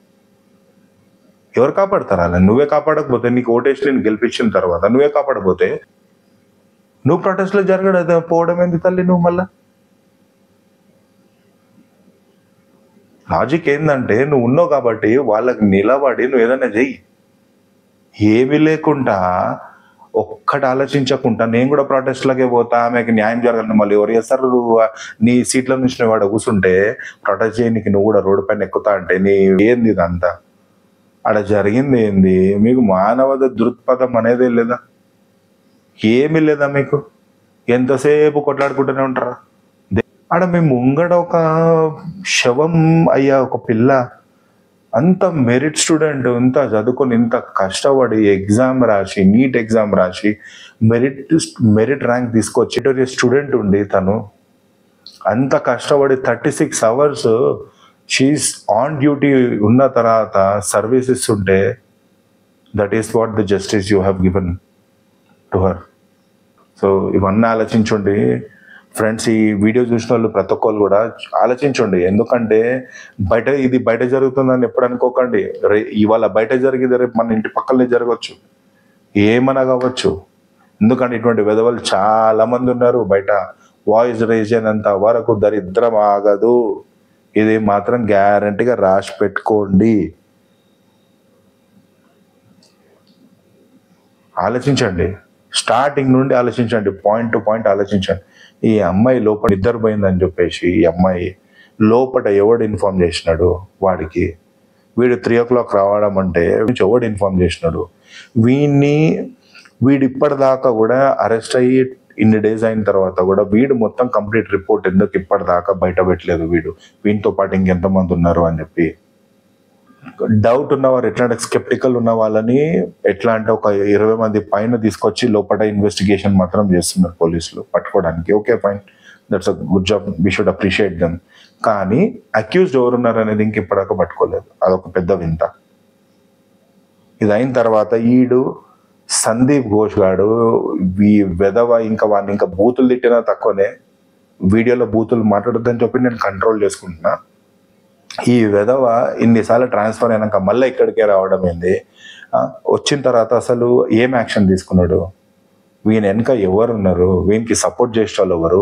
ఎవరు కాపాడతారు అలా నువ్వే కాపాడకపోతే నీకు ఓటేసి నేను గెలిపించిన తర్వాత నువ్వే కాపాడకపోతే నువ్వు ప్రొటెస్ట్లో జరగడం పోవడం ఏంది తల్లి నువ్వు మళ్ళా లాజిక్ ఏంటంటే నువ్వు ఉన్నావు కాబట్టి వాళ్ళకి నిలబడి నువ్వు ఏదైనా చెయ్యి ఏమీ లేకుండా ఒక్కటి ఆలోచించకుండా నేను కూడా ప్రొటెస్ట్లకే పోతా ఆమెకి న్యాయం జరగాలి మళ్ళీ ఎవరు చేస్తారు నువ్వు నీ సీట్ల నుంచి నువ్వు వాడు కూర్చుంటే ప్రొటెస్ట్ చేయడానికి నువ్వు కూడా రోడ్డు పైన ఎక్కుతా అంటే నీ ఏంది ఇదంతా ఆడ జరిగింది ఏంది మీకు మానవత దృక్పథం అనేది లేదా ఏమీ లేదా మీకు ఎంతసేపు కొట్లాడుకుంటూనే ఉంటారా దే- ఆడ మీ ముంగడ ఒక శవం అయ్యా ఒక పిల్ల అంత మెరిట్ స్టూడెంట్ ఇంత చదువుకొని ఇంత కష్టపడి ఎగ్జామ్ రాసి నీట్ ఎగ్జామ్ రాసి మెరిట్ మెరిట్ ర్యాంక్ తీసుకొచ్చి స్టూడెంట్ ఉండి తను అంత కష్టపడి thirty six hours she's on duty ఉన్న తర్వాత సర్వీస్ ఇస్తుంటే that is what the justice you have given to her so ఇవన్నీ ఆలోచించండి ఫ్రెండ్స్ ఈ వీడియో చూసిన వాళ్ళు ప్రతి ఒక్కరు కూడా ఆలోచించండి ఎందుకంటే బయట ఇది బయట జరుగుతుందని ఎప్పుడు అనుకోకండి రే ఇవాళ బయట జరిగేది రేపు మన ఇంటి పక్కనే జరగవచ్చు ఏమన్నా కావచ్చు ఎందుకంటే ఇటువంటి విధవలు చాలా మంది ఉన్నారు బయట వాయిస్ రేజ్ అయినంత వరకు దరిద్రం ఆగదు ఇది మాత్రం గ్యారంటీగా రాసి పెట్టుకోండి ఆలోచించండి స్టార్టింగ్ నుండి ఆలోచించండి పాయింట్ టు పాయింట్ ఆలోచించండి ఈ అమ్మాయి లోపల నిద్రపోయిందని చెప్పేసి ఈ అమ్మాయి లోపల ఎవడు ఇన్ఫార్మ్ చేసినాడు వాడికి వీడు త్రీ ఓ క్లాక్ రావడం అంటే వీడికి ఎవడు ఇన్ఫార్మ్ చేసినాడు వీడిని వీడు ఇప్పటిదాకా కూడా అరెస్ట్ అయ్యి ఇన్ని డేస్ అయిన తర్వాత కూడా వీడు మొత్తం కంప్లీట్ రిపోర్ట్ ఎందుకు ఇప్పటిదాకా బయట పెట్టలేదు వీడు వీటితో పాటు ఇంకెంతమంది ఉన్నారు అని చెప్పి డౌట్ ఉన్నవారు ఎట్లా అంటే స్కెప్టికల్ ఉన్న వాళ్ళని ఎట్లా అంటే ఒక ఇరవై మంది పైన తీసుకొచ్చి లోపల ఇన్వెస్టిగేషన్ మాత్రం చేస్తున్నారు పోలీసులు పట్టుకోవడానికి okay fine that's a good job we should appreciate them కానీ అక్యూజ్డ్ ఎవరున్నారు అనేది ఇంక ఇప్పటిదాకా పట్టుకోలేదు అదొక పెద్ద వింత ఇది అయిన తర్వాత ఈడు సందీప్ ఘోష్ గాడు ఈ వెధవ ఇంకా వాడిని ఇంకా బూతులు తిట్టినా తక్కువనే వీడియోలో బూతులు మాట్లాడొద్దని చెప్పి నేను కంట్రోల్ చేసుకుంటున్నా ఈ విధవ ఇన్నిసార్లు ట్రాన్స్ఫర్ అయినాక మళ్ళీ ఇక్కడికే రావడం ఏంది ఆ, వచ్చిన తర్వాత అసలు ఏం యాక్షన్ తీసుకున్నాడు వీని వెనక ఎవరు ఉన్నారు వీనికి సపోర్ట్ చేసే వాళ్ళు ఎవరు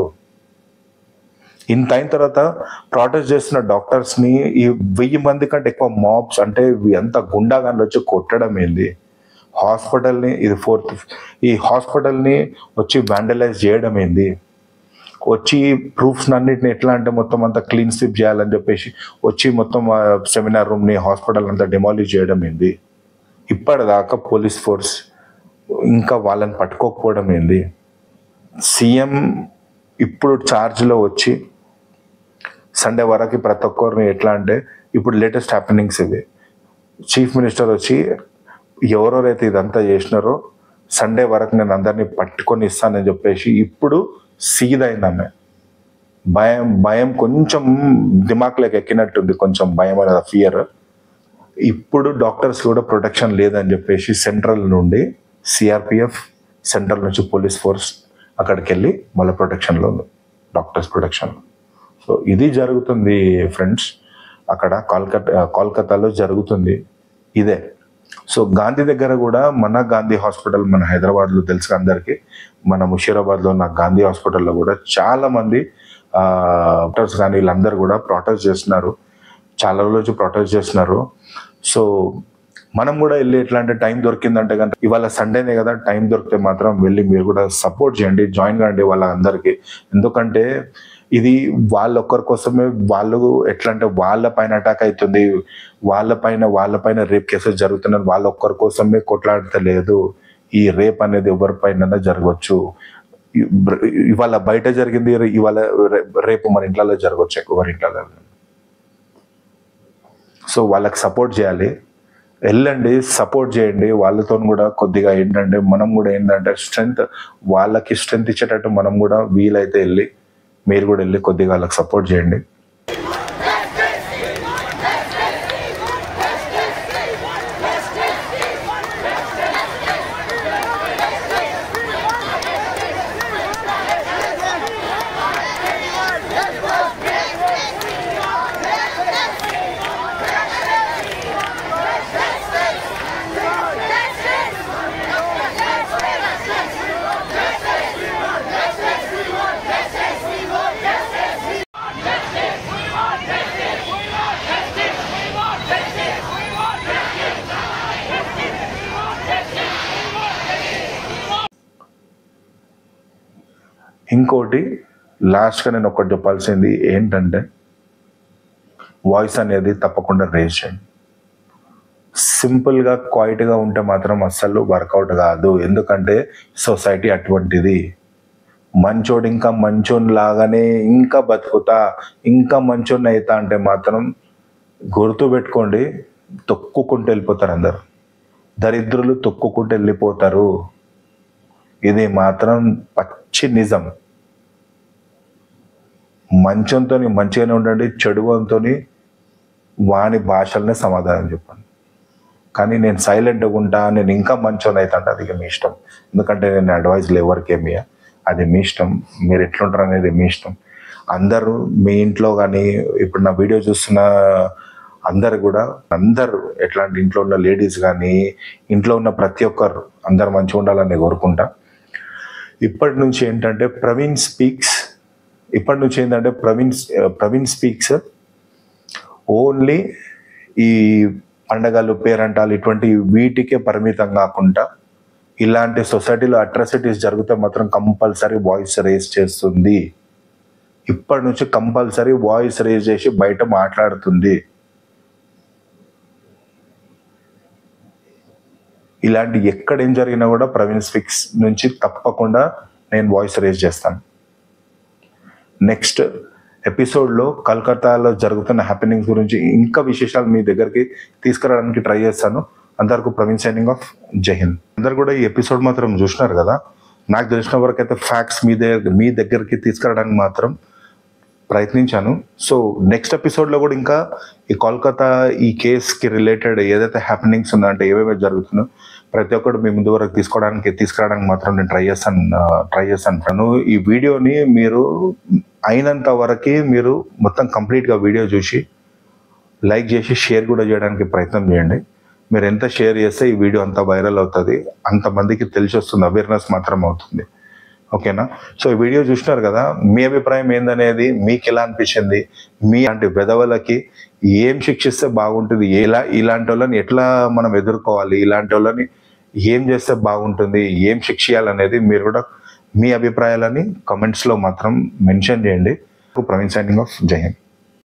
ఇంత అయిన తర్వాత ప్రొటెస్ట్ చేస్తున్న డాక్టర్స్ ని ఈ వెయ్యి మంది కంటే ఎక్కువ మాబ్స్ అంటే ఎంత గుండాగాన్లు వచ్చి కొట్టడం ఏంది హాస్పిటల్ని ఇది ఫోర్త్ ఈ హాస్పిటల్ని వచ్చి వ్యాండలైజ్ చేయడం ఏంది వచ్చి ప్రూఫ్స్ అన్నిటిని ఎట్లా అంటే మొత్తం అంతా క్లీన్ స్విప్ చేయాలని చెప్పేసి వచ్చి మొత్తం సెమినార్ రూమ్ని హాస్పిటల్ అంతా డిమాలిష్ చేయడం ఏంది ఇప్పటిదాకా పోలీస్ ఫోర్స్ ఇంకా వాళ్ళని పట్టుకోకపోవడం ఏంది సీఎం ఇప్పుడు ఛార్జ్లో వచ్చి సండే వరకు ప్రతి ఒక్కరిని ఎట్లా అంటే ఇప్పుడు లేటెస్ట్ హ్యాపెనింగ్స్ ఇవి చీఫ్ మినిస్టర్ వచ్చి ఎవరెవరైతే ఇదంతా చేసినారో సండే వరకు నేను అందరినీ పట్టుకొని ఇస్తానని చెప్పేసి ఇప్పుడు సీదైంది ఆమె భయం భయం కొంచెం దిమాక్లోకి ఎక్కినట్టుంది కొంచెం భయం అనేది ఫియర్ ఇప్పుడు డాక్టర్స్ కూడా ప్రొటెక్షన్ లేదని చెప్పేసి సెంట్రల్ నుండి సిఆర్పిఎఫ్ సెంట్రల్ నుంచి పోలీస్ ఫోర్స్ అక్కడికి వెళ్ళి మళ్ళీ ప్రొటెక్షన్లో ఉంది డాక్టర్స్ ప్రొటెక్షన్ సో ఇది జరుగుతుంది ఫ్రెండ్స్ అక్కడ కోల్కతా కోల్కతాలో జరుగుతుంది ఇదే సో గాంధీ దగ్గర కూడా మన గాంధీ హాస్పిటల్ మన హైదరాబాద్లో తెలుసు అందరికీ మన ముషీరాబాద్లో ఉన్న గాంధీ హాస్పిటల్లో కూడా చాలా మంది ఆ, డాక్టర్స్ కానీ వీళ్ళందరూ కూడా ప్రొటెస్ట్ చేస్తున్నారు చాలా రోజుల నుంచి ప్రొటెస్ట్ చేస్తున్నారు సో మనం కూడా వెళ్ళి ఎట్లా అంటే టైం దొరికిందంటే కనుక ఇవాళ సండేనే కదా టైం దొరికితే మాత్రం వెళ్ళి మీరు కూడా సపోర్ట్ చేయండి జాయిన్ కాండి వాళ్ళందరికీ ఎందుకంటే ఇది వాళ్ళొక్కరి కోసమే వాళ్ళు ఎట్లా అంటే వాళ్ళ పైన అటాక్ అవుతుంది వాళ్ళ పైన వాళ్ళ పైన రేప్ కేసెస్ జరుగుతున్నాయి వాళ్ళ ఒక్కరి కోసమే కొట్లాడతలేదు ఈ రేప్ అనేది ఎవరిపైన జరగవచ్చు ఇ- ఇవాళ బయట జరిగింది ఇవాళ రే- రేపు మన ఇంట్లో జరగవచ్చు ఎవరి ఇంట్లో సో వాళ్ళకి సపోర్ట్ చేయాలి వెళ్ళండి సపోర్ట్ చేయండి వాళ్ళతో కూడా కొద్దిగా ఏంటంటే మనం కూడా ఏంటంటే స్ట్రెంగ్త్ వాళ్ళకి స్ట్రెంగ్త్ ఇచ్చేటట్టు మనం కూడా వీలైతే వెళ్ళి మీరు కూడా వెళ్ళి కొద్దిగా వాళ్ళకి సపోర్ట్ చేయండి ఇంకోటి లాస్ట్గా నేను ఒకటి చెప్పాల్సింది ఏంటంటే వాయిస్ అనేది తప్పకుండా రేజ్ చేయండి సింపుల్గా క్వైట్గా ఉంటే మాత్రం అస్సలు వర్కౌట్ కాదు ఎందుకంటే సొసైటీ అటువంటిది మంచోడు ఇంకా మంచోని లాగానే ఇంకా బతుకుతా ఇంకా మంచోని అవుతా అంటే మాత్రం గుర్తు పెట్టుకోండి తొక్కుకుంటూ వెళ్ళిపోతారు అందరు దరిద్రులు తొక్కుకుంటూ వెళ్ళిపోతారు ఇది మాత్రం పచ్చి నిజం మంచంతో మంచిగానే ఉండండి చెడువంతో వాని భాషలనే సమాధానం చెప్పండి కానీ నేను సైలెంట్గా ఉంటా నేను ఇంకా మంచోని అయితే అంటే అది ఇక మీ ఇష్టం ఎందుకంటే నేను అడ్వైజ్లు ఎవరికి ఏమి అది మీ ఇష్టం మీరు ఎట్లుంటారు అనేది మీ ఇష్టం అందరూ మీ ఇంట్లో కానీ ఇప్పుడు నా వీడియో చూస్తున్న అందరు కూడా అందరు ఎట్లాంటి ఇంట్లో ఉన్న లేడీస్ కానీ ఇంట్లో ఉన్న ప్రతి ఒక్కరు అందరు మంచిగా ఉండాలని కోరుకుంటా ఇప్పటి నుంచి ఏంటంటే ప్రవీణ్ స్పీక్స్ ఇప్పటి నుంచి ఏంటంటే ప్రవీణ్ ప్రవీణ్ స్పీక్స్ ఓన్లీ ఈ పండగలు పేరంటాలు ఇటువంటి వీటికే పరిమితం కాకుండా ఇలాంటి సొసైటీలో అట్రాసిటీస్ జరిగితే మాత్రం కంపల్సరీ వాయిస్ రేజ్ చేస్తుంది ఇప్పటి నుంచి కంపల్సరీ వాయిస్ రేజ్ చేసి బయట మాట్లాడుతుంది ఇలాంటి ఎక్కడ ఏం జరిగినా కూడా ప్రవీణ్ స్పిక్స్ నుంచి తప్పకుండా నేను వాయిస్ రేజ్ చేస్తాను నెక్స్ట్ ఎపిసోడ్లో కలకత్తాలో జరుగుతున్న హ్యాపెనింగ్స్ గురించి ఇంకా విశేషాలు మీ దగ్గరికి తీసుకురావడానికి ట్రై చేస్తాను అందరికీ ప్రవీణ్ సైనింగ్ ఆఫ్ జై హింద్ అందరు కూడా ఈ ఎపిసోడ్ మాత్రం చూసినారు కదా నాకు తెలిసిన వరకు అయితే ఫ్యాక్ట్స్ మీ దగ్గర మీ దగ్గరికి తీసుకురావడానికి మాత్రం ప్రయత్నించాను సో నెక్స్ట్ ఎపిసోడ్లో కూడా ఇంకా ఈ కోల్కతా ఈ కేస్కి రిలేటెడ్ ఏదైతే హ్యాపెనింగ్స్ ఉందో అంటే ఏవేవి జరుగుతుందో ప్రతి ఒక్కటి మీ ముందు వరకు తీసుకోవడానికి తీసుకురావడానికి మాత్రం నేను ట్రై చేస్తాను ట్రై చేస్తాను తను ఈ వీడియోని మీరు అయినంత వరకు మీరు మొత్తం కంప్లీట్గా వీడియో చూసి లైక్ చేసి షేర్ కూడా చేయడానికి ప్రయత్నం చేయండి మీరు ఎంత షేర్ చేస్తే ఈ వీడియో అంత వైరల్ అవుతుంది అంతమందికి తెలిసి వస్తుంది అవేర్నెస్ మాత్రం అవుతుంది ఓకేనా సో ఈ వీడియో చూసినారు కదా మీ అభిప్రాయం ఏందనేది మీకు ఎలా అనిపించింది మీ అంటే వెధవలకి ఏం శిక్షిస్తే బాగుంటుంది ఎలా ఇలాంటి వాళ్ళని ఎట్లా మనం ఎదుర్కోవాలి ఇలాంటి వాళ్ళని ఏం చేస్తే బాగుంటుంది ఏం శిక్షియాలనేది మీరు కూడా మీ అభిప్రాయాలని కమెంట్స్లో మాత్రం మెన్షన్ చేయండి ప్రవీణ్ సైనింగ్ ఆఫ్ జై హింద్